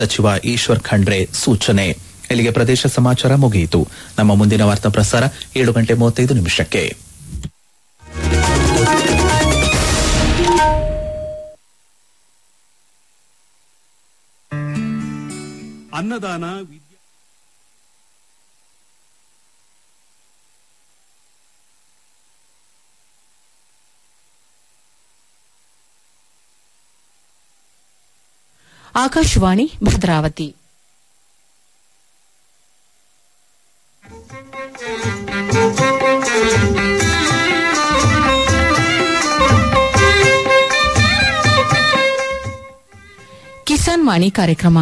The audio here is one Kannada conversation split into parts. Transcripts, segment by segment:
ಸಚಿವ ಈಶ್ವರ್ ಖಂಡ್ರೆ ಸೂಚನೆ ಇಲ್ಲಿಗೆ ಪ್ರದೇಶ ಸಮಾಚಾರ ಮುಗಿಯಿತು ನಮ್ಮ ಮುಂದಿನ ವಾರ್ತಾ ಪ್ರಸಾರ ಏಳು ಗಂಟೆ ಮೂವತ್ತೈದು ನಿಮಿಷಕ್ಕೆ ಅನ್ನದಾನ ವಿದ್ಯಾ ಆಕಾಶವಾಣಿ ಭದ್ರಾವತಿ ಕಿಸಾನ್ ವಾಣಿ ಕಾರ್ಯಕ್ರಮ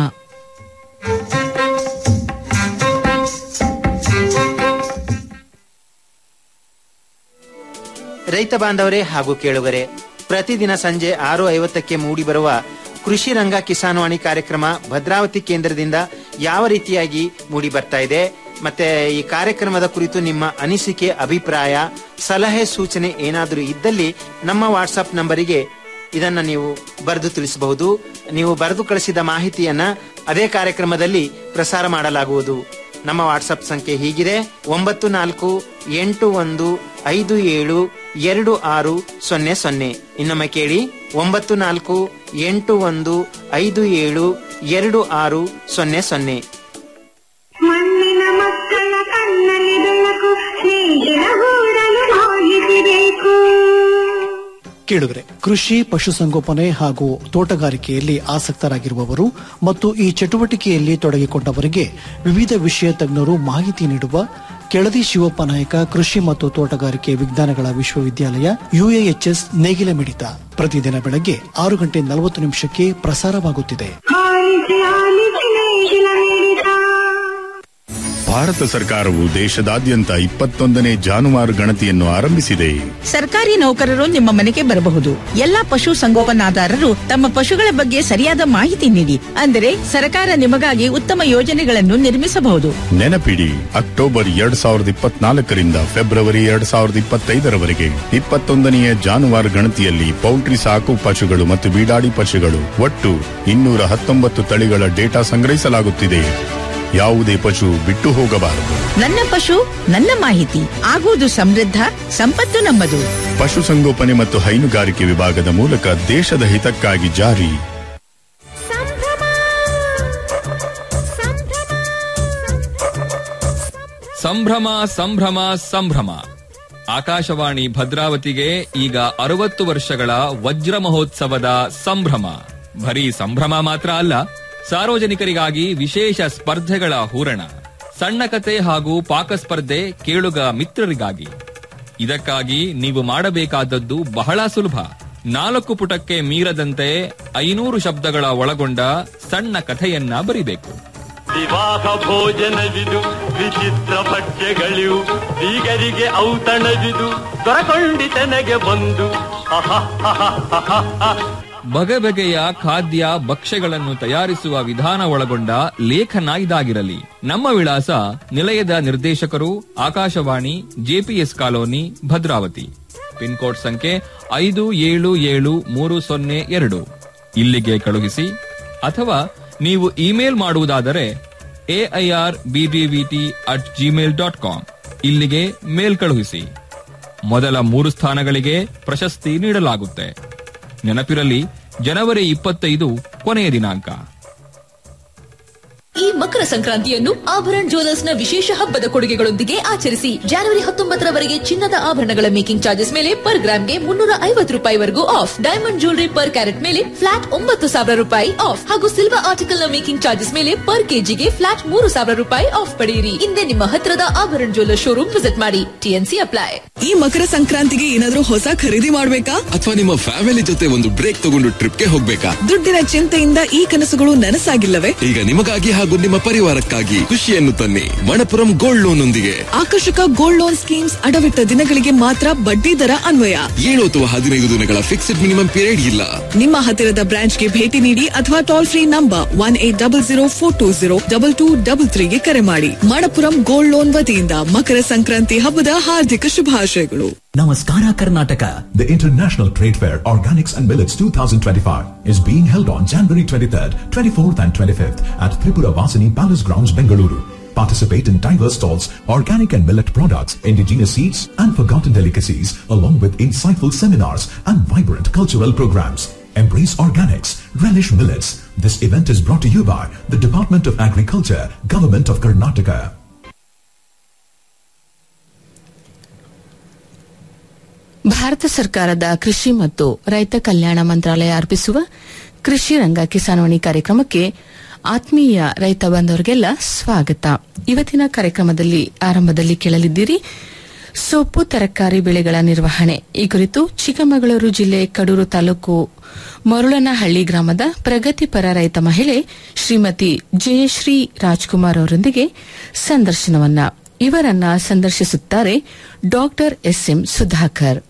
ರೈತ ಬಾಂಧವರೇ ಹಾಗೂ ಕೇಳುಗರೆ ಪ್ರತಿದಿನ ಸಂಜೆ ಆರು ಐವತ್ತಕ್ಕೆ ಮೂಡಿಬರುವ ಕೃಷಿ ರಂಗ ಕಿಸಾನ್ವಾಣಿ ಕಾರ್ಯಕ್ರಮ ಭದ್ರಾವತಿ ಕೇಂದ್ರದಿಂದ ಯಾವ ರೀತಿಯಾಗಿ ಮೂಡಿ ಬರ್ತಾ ಇದೆ ಮತ್ತೆ ಈ ಕಾರ್ಯಕ್ರಮದ ಕುರಿತು ನಿಮ್ಮ ಅನಿಸಿಕೆ ಅಭಿಪ್ರಾಯ ಸಲಹೆ ಸೂಚನೆ ಏನಾದರೂ ಇದ್ದಲ್ಲಿ ನಮ್ಮ ವಾಟ್ಸಪ್ ನಂಬರಿಗೆ ಇದನ್ನ ನೀವು ಬರೆದು ತಿಳಿಸಬಹುದು ನೀವು ಬರೆದು ಕಳಿಸಿದ ಮಾಹಿತಿಯನ್ನ ಅದೇ ಕಾರ್ಯಕ್ರಮದಲ್ಲಿ ಪ್ರಸಾರ ಮಾಡಲಾಗುವುದು ನಮ್ಮ ವಾಟ್ಸಪ್ ಸಂಖ್ಯೆ ಹೀಗಿದೆ ಒಂಬತ್ತು ನಾಲ್ಕು ಎಂಟು ಒಂದು ಐದು ಏಳು ಎರಡು ಆರು ಸೊನ್ನೆ ಸೊನ್ನೆ ಇನ್ನೊಮ್ಮೆ ಕೇಳಿ ಒಂಬತ್ತು ನಾಲ್ಕು ಎಂಟು ಒಂದು ಐದು ಏಳು ಎರಡು ಆರು ಸೊನ್ನೆ ಸೊನ್ನೆ ಮಣ್ಣಿನ ಮಕ್ಕಳ ಕಣ್ಣಲ್ಲಿ ಬೆಳಕು ಸ್ನೇಹಿತರ ಗೂಡಲು ಹೋಗಿಸಬೇಕು ಕೇಳುಗರೆ ಕೃಷಿ ಪಶುಸಂಗೋಪನೆ ಹಾಗೂ ತೋಟಗಾರಿಕೆಯಲ್ಲಿ ಆಸಕ್ತರಾಗಿರುವವರು ಮತ್ತು ಈ ಚಟುವಟಿಕೆಯಲ್ಲಿ ತೊಡಗಿಕೊಂಡವರಿಗೆ ವಿವಿಧ ವಿಷಯ ತಜ್ಞರು ಮಾಹಿತಿ ನೀಡುವ ಕೆಳದಿ ಶಿವಪ್ಪ ನಾಯಕ ಕೃಷಿ ಮತ್ತು ತೋಟಗಾರಿಕೆ ವಿಜ್ಞಾನಗಳ ವಿಶ್ವವಿದ್ಯಾಲಯ ಯುಎಎಚ್ಎಸ್ ನೇಗಿಲ ಮಿಡಿತ ಪ್ರತಿದಿನ ಬೆಳಗ್ಗೆ ಆರು ಗಂಟೆ ನಲವತ್ತು ನಿಮಿಷಕ್ಕೆ ಪ್ರಸಾರವಾಗುತ್ತಿದೆ ಆಲಿಸಿ ಆಲಿಸಿ ನೇಗಿಲ ಮಿಡಿತ ಭಾರತ ಸರ್ಕಾರವು ದೇಶದಾದ್ಯಂತ ಇಪ್ಪತ್ತೊಂದನೇ ಜಾನುವಾರು ಗಣತಿಯನ್ನು ಆರಂಭಿಸಿದೆ ಸರ್ಕಾರಿ ನೌಕರರು ನಿಮ್ಮ ಮನೆಗೆ ಬರಬಹುದು ಎಲ್ಲಾ ಪಶು ಸಂಗೋಪನಾದಾರರು ತಮ್ಮ ಪಶುಗಳ ಬಗ್ಗೆ ಸರಿಯಾದ ಮಾಹಿತಿ ನೀಡಿ ಅಂದರೆ ಸರ್ಕಾರ ನಿಮಗಾಗಿ ಉತ್ತಮ ಯೋಜನೆಗಳನ್ನು ನಿರ್ಮಿಸಬಹುದು ನೆನಪಿಡಿ ಅಕ್ಟೋಬರ್ ಎರಡ್ ಸಾವಿರದ ಇಪ್ಪತ್ನಾಲ್ಕರಿಂದ ಫೆಬ್ರವರಿ ಎರಡ್ ಸಾವಿರದ ಇಪ್ಪತ್ತೈದರವರೆಗೆ ಇಪ್ಪತ್ತೊಂದನೆಯ ಜಾನುವಾರು ಗಣತಿಯಲ್ಲಿ ಪೌಲ್ಟ್ರಿ ಸಾಕು ಪಶುಗಳು ಮತ್ತು ಬೀಡಾಡಿ ಪಶುಗಳು ಒಟ್ಟು ಇನ್ನೂರ ಹತ್ತೊಂಬತ್ತು ತಳಿಗಳ ಡೇಟಾ ಸಂಗ್ರಹಿಸಲಾಗುತ್ತಿದೆ ಯಾವುದೇ ಪಶು ಬಿಟ್ಟು ಹೋಗಬಾರದು ನನ್ನ ಪಶು ನನ್ನ ಮಾಹಿತಿ ಆಗುವುದು ಸಮೃದ್ಧ ಸಂಪತ್ತು ನಮ್ಮದು ಪಶುಸಂಗೋಪನೆ ಮತ್ತು ಹೈನುಗಾರಿಕೆ ವಿಭಾಗದ ಮೂಲಕ ದೇಶದ ಹಿತಕ್ಕಾಗಿ ಜಾರಿ ಸಂಭ್ರಮ ಸಂಭ್ರಮ ಸಂಭ್ರಮ ಸಂಭ್ರಮ ಆಕಾಶವಾಣಿ ಭದ್ರಾವತಿಗೆ ಈಗ ಅರವತ್ತು ವರ್ಷಗಳ ವಜ್ರ ಮಹೋತ್ಸವದ ಸಂಭ್ರಮ ಬರೀ ಸಂಭ್ರಮ ಮಾತ್ರ ಅಲ್ಲ ಸಾರ್ವಜನಿಕರಿಗಾಗಿ ವಿಶೇಷ ಸ್ಪರ್ಧೆಗಳ ಹೂರಣ ಸಣ್ಣ ಕತೆ ಹಾಗೂ ಪಾಕ ಸ್ಪರ್ಧೆ ಕೇಳುಗ ಮಿತ್ರರಿಗಾಗಿ ಇದಕ್ಕಾಗಿ ನೀವು ಮಾಡಬೇಕಾದದ್ದು ಬಹಳ ಸುಲಭ ನಾಲ್ಕು ಪುಟಕ್ಕೆ ಮೀರದಂತೆ ಐನೂರು ಶಬ್ದಗಳ ಒಳಗೊಂಡ ಸಣ್ಣ ಕಥೆಯನ್ನ ಬರಿಬೇಕು ವಿವಾಹ ಭೋಜನವಿದು ವಿಚಿತ್ರ ಭಕ್ಷ್ಯಗಳಿವು ಬೀಗರಿಗೆ ಔತಣವಿದು ದೊರಕೊಂಡಿತನೆಗೆ ಬಂದು ಬಗೆ ಬಗೆಯ ಖಾದ್ಯ ಭಕ್ಷ್ಯಗಳನ್ನು ತಯಾರಿಸುವ ವಿಧಾನ ಒಳಗೊಂಡ ಲೇಖನ ಇದಾಗಿರಲಿ ನಮ್ಮ ವಿಳಾಸ ನಿಲಯದ ನಿರ್ದೇಶಕರು Akashvani JPS colony Bhadravati pin code ಸಂಖ್ಯೆ ಐದು ಏಳು ಏಳು ಮೂರು ಸೊನ್ನೆ ಎರಡು ಇಲ್ಲಿಗೆ ಕಳುಹಿಸಿ ಅಥವಾ ನೀವು ಇಮೇಲ್ ಮಾಡುವುದಾದರೆ AIR BBVT at Gmail dot com ಇಲ್ಲಿಗೆ ಮೇಲ್ ಕಳುಹಿಸಿ ಮೊದಲ ಮೂರು ಸ್ಥಾನಗಳಿಗೆ ಪ್ರಶಸ್ತಿ ನೀಡಲಾಗುತ್ತೆ ನೆನಪಿರಲಿ ಜನವರಿ ಇಪ್ಪತ್ತೈದು ಕೊನೆಯ ದಿನಾಂಕ ಈ ಮಕರ ಸಂಕ್ರಾಂತಿಯನ್ನು ಆಭರಣ್ ಜ್ಯುವೆಲರ್ಸ್ ನ ವಿಶೇಷ ಹಬ್ಬದ ಕೊಡುಗೆಗಳೊಂದಿಗೆ ಆಚರಿಸಿ ಜನವರಿ ಹತ್ತೊಂಬತ್ತರವರೆಗೆ ಚಿನ್ನದ ಆಭರಣಗಳ ಮೇಕಿಂಗ್ ಚಾರ್ಜಸ್ ಮೇಲೆ ಪರ್ ಗ್ರಾಮ್ಗೆ ಮುನ್ನೂರ ಐವತ್ತು ರೂಪಾಯಿವರೆಗೂ off diamond jewellery per carat ಮೇಲೆ ಫ್ಲಾಟ್ ಒಂಬತ್ತು ಸಾವಿರ ರೂಪಾಯಿ ಆಫ್ ಹಾಗೂ ಸಿಲ್ವರ್ ಆರ್ಟಿಕಲ್ ನ ಮೇಕಿಂಗ್ ಚಾರ್ಜಸ್ ಮೇಲೆ ಪರ್ ಕೆಜಿಗೆ ಫ್ಲಾಟ್ ಮೂರು ಸಾವಿರ ರೂಪಾಯಿ ಆಫ್ ಪಡೆಯಿರಿ ಹಿಂದೆ ನಿಮ್ಮ ಹತ್ತಿರದ ಆಭರಣ್ ಜ್ಯುವೆಲರ್ ಶೋರೂಮ್ ವಿಸಿಟ್ ಮಾಡಿ ಟಿಎನ್ಸಿ ಅಪ್ಲೈ ಈ ಮಕರ ಸಂಕ್ರಾಂತಿಗೆ ಏನಾದ್ರೂ ಹೊಸ ಖರೀದಿ ಮಾಡ್ಬೇಕಾ ಅಥವಾ ನಿಮ್ಮ ಫ್ಯಾಮಿಲಿ ಜೊತೆ ಒಂದು ಬ್ರೇಕ್ ತಗೊಂಡು ಟ್ರಿಪ್ಗೆ ಹೋಗ್ಬೇಕಾ ದುಡ್ಡಿನ ಚಿಂತೆಯಿಂದ ಈ ಕನಸುಗಳು ನನಸಾಗಿಲ್ಲವೇ ಈಗ ನಿಮಗಾಗಿ ಹಾಗೂ ನಿಮ್ಮ ಪರಿವಾರಕ್ಕಾಗಿ ಖುಷಿಯನ್ನು ತನ್ನಿ ಮಣಪುರಂ ಗೋಲ್ಡ್ ಲೋನ್ ಒಂದಿಗೆ ಆಕರ್ಷಕ ಗೋಲ್ಡ್ ಲೋನ್ ಸ್ಕೀಮ್ಸ್ ಅಡವಿಟ್ಟ ದಿನಗಳಿಗೆ ಮಾತ್ರ ಬಡ್ಡಿ ದರ ಅನ್ವಯ ಏಳು ಅಥವಾ ಹದಿನೈದು ದಿನಗಳ ಫಿಕ್ಸ್ಡ್ ಮಿನಿಮಮ್ ಪೀರಿಯಡ್ ಇಲ್ಲ ನಿಮ್ಮ ಹತ್ತಿರದ ಬ್ರಾಂಚ್ಗೆ ಭೇಟಿ ನೀಡಿ ಅಥವಾ toll free number one eight double zero four two zero double two double ತ್ರೀಗೆ ಕರೆ ಮಾಡಿ ಮಣಪುರಂ ಗೋಲ್ಡ್ ಲೋನ್ ವತಿಯಿಂದ ಮಕರ ಸಂಕ್ರಾಂತಿ ಹಬ್ಬದ ಹಾರ್ದಿಕ ಶುಭಾಶಯಗಳು Namaskara Karnataka. The International Trade Fair Organics and Millets 2025 is being held on January 23rd, 24th and 25th at Tripura Vasini Palace Grounds, Bengaluru. Participate in diverse stalls, organic and millet products, indigenous seeds and forgotten delicacies along with insightful seminars and vibrant cultural programs. Embrace organics, relish millets. This event is brought to you by the Department of Agriculture, Government of Karnataka. Bharat ಸರ್ಕಾರದ ಕೃಷಿ ಮತ್ತು ರೈತ ಕಲ್ಯಾಣ ಮಂತ್ರಾಲಯ ಅರ್ಪಿಸುವ ಕೃಷಿ ರಂಗ ಕಿಸಾನ್ವಾಣಿ ಕಾರ್ಯಕ್ರಮಕ್ಕೆ ಆತ್ಮೀಯ ರೈತ ಬಂಧವರಿಗೆಲ್ಲ ಸ್ವಾಗತ ಇವತ್ತಿನ ಕಾರ್ಯಕ್ರಮದಲ್ಲಿ ಆರಂಭದಲ್ಲಿ ಕೇಳಲಿದ್ದೀರಿ ಸೊಪ್ಪು ತರಕಾರಿ ಬೆಳೆಗಳ ನಿರ್ವಹಣೆ ಈ ಕುರಿತು ಚಿಕ್ಕಮಗಳೂರು ಜಿಲ್ಲೆ ಕಡೂರು ತಾಲೂಕು ಮರುಳನಹಳ್ಳಿ ಗ್ರಾಮದ ಪ್ರಗತಿಪರ ರೈತ ಮಹಿಳೆ ಶ್ರೀಮತಿ ಜಯಶ್ರೀ ರಾಜ್ಕುಮಾರ್ ಅವರೊಂದಿಗೆ ಸಂದರ್ಶನವನ್ನ ಇವರನ್ನ ಸಂದರ್ಶಿಸುತ್ತಾರೆ ಡಾಕ್ಟರ್ ಎಸ್ಎಂ ಸುಧಾಕರ್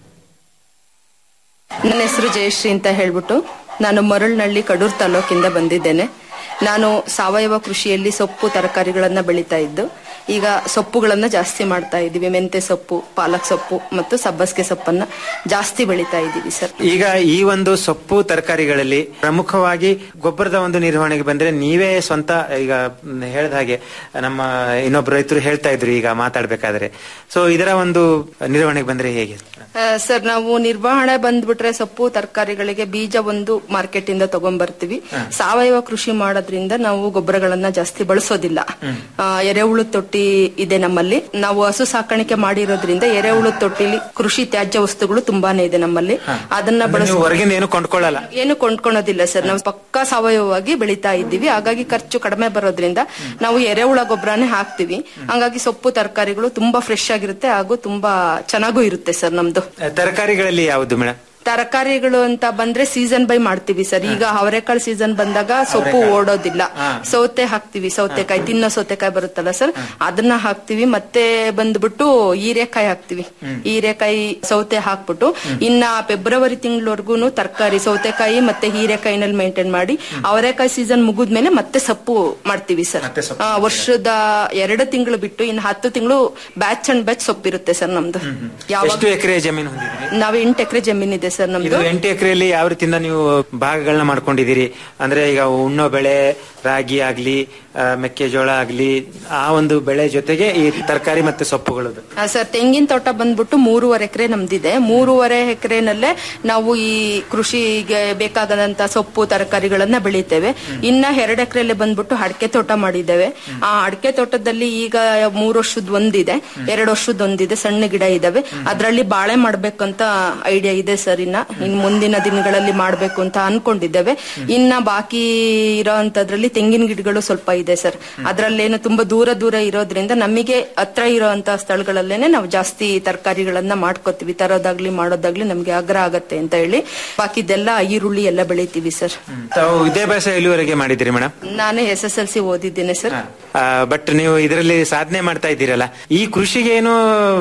ನನ್ನ ಹೆಸರು ಜಯಶ್ರೀ ಅಂತ ಹೇಳ್ಬಿಟ್ಟು ನಾನು ಮರಳ್ನಳ್ಳಿ ಕಡೂರು ತಾಲೂಕಿಂದ ಬಂದಿದ್ದೇನೆ ನಾನು ಸಾವಯವ ಕೃಷಿಯಲ್ಲಿ ಸೊಪ್ಪು ತರಕಾರಿಗಳನ್ನ ಬೆಳೀತಾ ಇದ್ದು ಈಗ ಸೊಪ್ಪುಗಳನ್ನ ಜಾಸ್ತಿ ಮಾಡ್ತಾ ಇದ್ದೀವಿ ಮೆಂತೆ ಸೊಪ್ಪು ಪಾಲಕ್ ಸೊಪ್ಪು ಮತ್ತು ಸಬ್ಬಸ್ಗೆ ಸೊಪ್ಪನ್ನ ಜಾಸ್ತಿ ಬೆಳೀತಾ ಇದ್ದೀವಿ ಸರ್ ಈಗ ಈ ಒಂದು ಸೊಪ್ಪು ತರಕಾರಿಗಳಲ್ಲಿ ಪ್ರಮುಖವಾಗಿ ಗೊಬ್ಬರದ ಒಂದು ನಿರ್ವಹಣೆಗೆ ಬಂದ್ರೆ ನೀವೇ ಸ್ವಂತ ಈಗ ಮ್, ಹೇಳ್ದ ಹಾಗೆ ನಮ್ಮ ಇನ್ನೊಬ್ರು ರೈತರು ಹೇಳ್ತಾ ಇದ್ರು ಈಗ ಮಾತಾಡ್ಬೇಕಾದ್ರೆ ಸೊ ಇದರ ಒಂದು ನಿರ್ವಹಣೆಗೆ ಬಂದ್ರೆ ಹೇಗೆ ಆ, ಸರ್ ನಾವು ನಿರ್ವಹಣೆ ಬಂದ್ಬಿಟ್ರೆ ಸೊಪ್ಪು ತರಕಾರಿಗಳಿಗೆ ಬೀಜ ಒಂದು ಮಾರ್ಕೆಟ್ ಇಂದ ತಗೊಂಡ್ಬರ್ತೀವಿ ಸಾವಯವ ಕೃಷಿ ಮಾಡೋದ್ರಿಂದ ನಾವು ಗೊಬ್ಬರಗಳನ್ನ ಜಾಸ್ತಿ ಬಳಸೋದಿಲ್ಲ ಆ, ಎರೆಹುಳು ತೊಟ್ಟಿ ಇದೆ ನಮ್ಮಲ್ಲಿ ನಾವು ಹಸು ಸಾಕಾಣಿಕೆ ಮಾಡಿರೋದ್ರಿಂದ ಎರೆಹುಳು ತೊಟ್ಟಿಲಿ ಕೃಷಿ ತ್ಯಾಜ್ಯ ವಸ್ತುಗಳು ತುಂಬಾನೇ ಇದೆ ನಮ್ಮಲ್ಲಿ ಅದನ್ನ ನೀವು ಬಳಸ ಹೊರಗಿಂದ ಏನು ಕೊಂಡ್ಕೊಳ್ಳಲ್ಲ ಏನು ಕೊಂಡ್ಕೊಳೋದಿಲ್ಲ ಸರ್ ನಾವು ಪಕ್ಕಾ ಸಾವಯವವಾಗಿ ಬೆಳೀತಾ ಇದ್ದೀವಿ ಹಾಗಾಗಿ ಖರ್ಚು ಕಡಿಮೆ ಬರೋದ್ರಿಂದ ನಾವು ಎರೆಹುಳ ಗೊಬ್ಬರನೇ ಹಾಕ್ತಿವಿ ಹಂಗಾಗಿ ಸೊಪ್ಪು ತರಕಾರಿಗಳು ತುಂಬಾ ಫ್ರೆಶ್ ಆಗಿರುತ್ತೆ ಹಾಗೂ ತುಂಬಾ ಚೆನ್ನಾಗೂ ಇರುತ್ತೆ ಸರ್ ನಮ್ದು ತರಕಾರಿಗಳಲ್ಲಿ ಯಾವುದು ಮೇಡಮ್ ತರಕಾರಿಗಳು ಅಂತ ಬಂದ್ರೆ ಸೀಸನ್ ಬೈ ಮಾಡ್ತೀವಿ ಸರ್ ಈಗ ಅವರೆಕಾಳು ಸೀಸನ್ ಬಂದಾಗ ಸೊಪ್ಪು ಓಡೋದಿಲ್ಲ ಸೌತೆ ಹಾಕ್ತಿವಿ ಸೌತೆಕಾಯಿ ತಿನ್ನೋ ಸೌತೆಕಾಯಿ ಬರುತ್ತಲ್ಲ ಸರ್ ಅದನ್ನ ಹಾಕ್ತಿವಿ ಮತ್ತೆ ಬಂದ್ಬಿಟ್ಟು ಹೀರೆಕಾಯಿ ಹಾಕ್ತಿವಿ ಹೀರೆಕಾಯಿ ಸೌತೆ ಹಾಕ್ಬಿಟ್ಟು ಇನ್ನ ಫೆಬ್ರವರಿ ತಿಂಗಳವರೆಗೂ ತರಕಾರಿ ಸೌತೆಕಾಯಿ ಮತ್ತೆ ಹೀರೆಕಾಯಿನಲ್ಲಿ ಮೇಂಟೈನ್ ಮಾಡಿ ಅವರೆಕಾಯಿ ಸೀಸನ್ ಮುಗಿದ್ಮೇಲೆ ಮತ್ತೆ ಸೊಪ್ಪು ಮಾಡ್ತೀವಿ ಸರ್ ಆ, ವರ್ಷದ ಎರಡು ತಿಂಗಳು ಬಿಟ್ಟು ಇನ್ನು ಹತ್ತು ತಿಂಗಳು ಬ್ಯಾಚ್ ಅಂಡ್ ಬ್ಯಾಚ್ ಸೊಪ್ಪಿರುತ್ತೆ ಸರ್ ನಮ್ದು ಯಾವಾಗ ಎಷ್ಟು ಎಕರೆ ಜಮೀನು ಹೊಂದಿದ್ದೀರಿ ನಾವ್ ಎಂಟು ಎಕರೆ ಜಮೀನಿದೆ ಸರ್ ಇದು ನಮ್ದು ಎಂಟು ಎಕರೆಯಲ್ಲಿ ಯಾವ ರೀತಿಯಿಂದ ನೀವು ಭಾಗಗಳನ್ನ ಮಾಡ್ಕೊಂಡಿದ್ದೀರಿ ಅಂದ್ರೆ ಈಗ ಉಣ್ಣೋ ಬೆಳೆ ರಾಗಿ ಆಗ್ಲಿ ಆ, ಮೆಕ್ಕೆಜೋಳ ಆಗ್ಲಿ ಆ ಒಂದು ಬೆಳೆ ಜೊತೆಗೆ ಈ ತರಕಾರಿ ಮತ್ತೆ ಸೊಪ್ಪುಗಳದ್ದು ಆ, ಸರ್ ತೆಂಗಿನ ತೋಟ ಬಂದ್ಬಿಟ್ಟು ಮೂರುವರೆ ಎಕರೆ ನಮ್ದಿದೆ ಮೂರುವರೆ ಎಕರೆನಲ್ಲೇ ನಾವು ಈ ಕೃಷಿಗೆ ಬೇಕಾಗದಂತ ಸೊಪ್ಪು ತರಕಾರಿಗಳನ್ನ ಬೆಳಿತೇವೆ ಇನ್ನ ಎರಡು ಎಕರೆಯಲ್ಲಿ ಬಂದ್ಬಿಟ್ಟು ಅಡಕೆ ತೋಟ ಮಾಡಿದ್ದೇವೆ ಆ ಅಡಕೆ ತೋಟದಲ್ಲಿ ಈಗ ಮೂರು ವರ್ಷದ ಒಂದಿದೆ ಎರಡು ವರ್ಷದ ಒಂದಿದೆ ಸಣ್ಣ ಗಿಡ ಇದಾವೆ ಅದರಲ್ಲಿ ಬಾಳೆ ಮಾಡ್ಬೇಕಂತ ಐಡಿಯಾ ಇದೆ ಸರ್ ಇನ್ನ ಇನ್ ಮುಂದಿನ ದಿನಗಳಲ್ಲಿ ಮಾಡ್ಬೇಕು ಅಂತ ಅನ್ಕೊಂಡಿದ್ದೇವೆ ಇನ್ನ ಬಾಕಿ ಇರೋಂತದ್ರಲ್ಲಿ ತೆಂಗಿನ ಗಿಡಗಳು ಸ್ವಲ್ಪ ಇದೆ ಸರ್ ಅದ್ರಲ್ಲೇನು ತುಂಬಾ ದೂರ ದೂರ ಇರೋದ್ರಿಂದ ನಮಗೆ ಹತ್ರ ಇರೋಂತ ಸ್ಥಳಗಳಲ್ಲೇನೆ ನಾವು ಜಾಸ್ತಿ ತರಕಾರಿಗಳನ್ನ ಮಾಡ್ಕೋತೀವಿ ತರೋದಾಗ್ಲಿ ಮಾಡೋದಾಗ್ಲಿ ನಮ್ಗೆ ಆಗ್ರಹ ಆಗತ್ತೆ ಅಂತ ಹೇಳಿ ಬಾಕಿದೆಲ್ಲ ಈರುಳ್ಳಿ ಎಲ್ಲ ಬೆಳಿತೀವಿ ಸರ್ ತಾವು ವಿದ್ಯಾಭ್ಯಾಸ ಎಲ್ಲಿವರೆಗೆ ಮಾಡಿದಿರಿ ಮೇಡಮ್ ನಾನು ಎಸ್ ಎಸ್ ಎಲ್ ಸಿ ಓದಿದ್ದೇನೆ ಸರ್ ಬಟ್ ನೀವು ಇದರಲ್ಲಿ ಸಾಧನೆ ಮಾಡ್ತಾ ಇದ್ದೀರಲ್ಲ ಈ ಕೃಷಿಗೆ ಏನು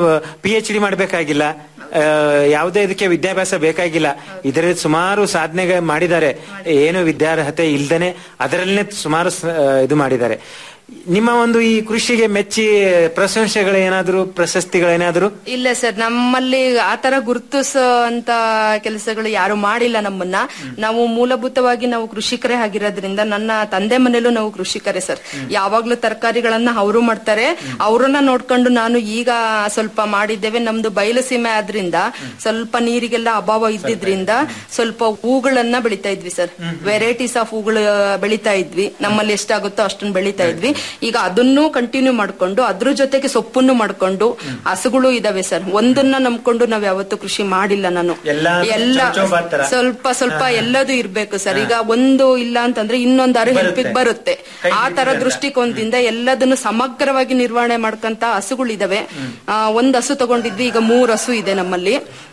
ಪಿ ಎಚ್ ಡಿ ಮಾಡಬೇಕಾಗಿಲ್ಲ ಯಾವುದೇ ಇದಕ್ಕೆ ವಿದ್ಯಾಭ್ಯಾಸ ಬೇಕಾಗಿಲ್ಲ ಇದರಲ್ಲಿ ಸುಮಾರು ಸಾಧನೆ ಮಾಡಿದ್ದಾರೆ ಏನು ವಿದ್ಯಾರ್ಹತೆ ಇಲ್ದೇನೆ ಅದರಲ್ಲೇ ಸುಮಾರು ಸ- ಇದು ಮಾಡಿದ್ದಾರೆ ನಿಮ್ಮ ಒಂದು ಈ ಕೃಷಿಗೆ ಮೆಚ್ಚಿ ಪ್ರಶಂಸೆಗಳೇನಾದ್ರು ಪ್ರಶಸ್ತಿಗಳೇನಾದ್ರು ಇಲ್ಲ ಸರ್ ನಮ್ಮಲ್ಲಿ ಆತರ ಗುರುತಿಸೋ ಅಂತ ಕೆಲಸಗಳು ಯಾರು ಮಾಡಿಲ್ಲ ನಮ್ಮನ್ನ ನಾವು ಮೂಲಭೂತವಾಗಿ ನಾವು ಕೃಷಿಕರೇ ಆಗಿರೋದ್ರಿಂದ ನನ್ನ ತಂದೆ ಮನೇಲೂ ನಾವು ಕೃಷಿಕರೇ ಸರ್ ಯಾವಾಗ್ಲೂ ತರಕಾರಿಗಳನ್ನ ಅವರು ಮಾಡ್ತಾರೆ ಅವ್ರನ್ನ ನೋಡ್ಕೊಂಡು ನಾನು ಈಗ ಸ್ವಲ್ಪ ಮಾಡಿದ್ದೇವೆ ನಮ್ದು ಬಯಲು ಸೀಮೆ ಆದ್ರಿಂದ ಸ್ವಲ್ಪ ನೀರಿಗೆಲ್ಲ ಅಭಾವ ಇದ್ದಿದ್ರಿಂದ ಸ್ವಲ್ಪ ಹೂಗಳನ್ನ ಬೆಳಿತಾ ಇದ್ವಿ ಸರ್ ವೆರೈಟೀಸ್ ಆಫ್ ಹೂಗಳು ಬೆಳಿತಾ ಇದ್ವಿ ನಮ್ಮಲ್ಲಿ ಎಷ್ಟಾಗುತ್ತೋ ಅಷ್ಟನ್ನ ಬೆಳಿತಾ ಇದ್ವಿ ಈಗ ಅದನ್ನು ಕಂಟಿನ್ಯೂ ಮಾಡ್ಕೊಂಡು ಅದ್ರ ಜೊತೆಗೆ ಸೊಪ್ಪನ್ನು ಮಾಡ್ಕೊಂಡು ಹಸುಗಳು ಇದಾವೆ ಸರ್ ಒಂದನ್ನ ನಂಬ್ಕೊಂಡು ನಾವ್ ಯಾವತ್ತೂ ಕೃಷಿ ಮಾಡಿಲ್ಲ ನಾನು ಎಲ್ಲ ಎಲ್ಲ ಚೌಚೌಬಾರ್ ತರ. ಸ್ವಲ್ಪ ಸ್ವಲ್ಪ ಎಲ್ಲದೂ ಇರ್ಬೇಕು ಸರ್ ಈಗ ಒಂದು ಇಲ್ಲ ಅಂತಂದ್ರೆ ಇನ್ನೊಂದಾರು ಹೆಲ್ಪಿಗೆ ಬರುತ್ತೆ ಆ ತರ ದೃಷ್ಟಿಕೋನದಿಂದ ಎಲ್ಲದನ್ನು ಸಮಗ್ರವಾಗಿ ನಿರ್ವಹಣೆ ಮಾಡ್ಕಂತ ಹಸುಗಳಿದಾವೆ ಆ, ಒಂದ್ ಹಸು ತಗೊಂಡಿದ್ವಿ ಈಗ ಮೂರ್ ಹಸು ಇದೆ ನಮ್ಮಲ್ಲಿ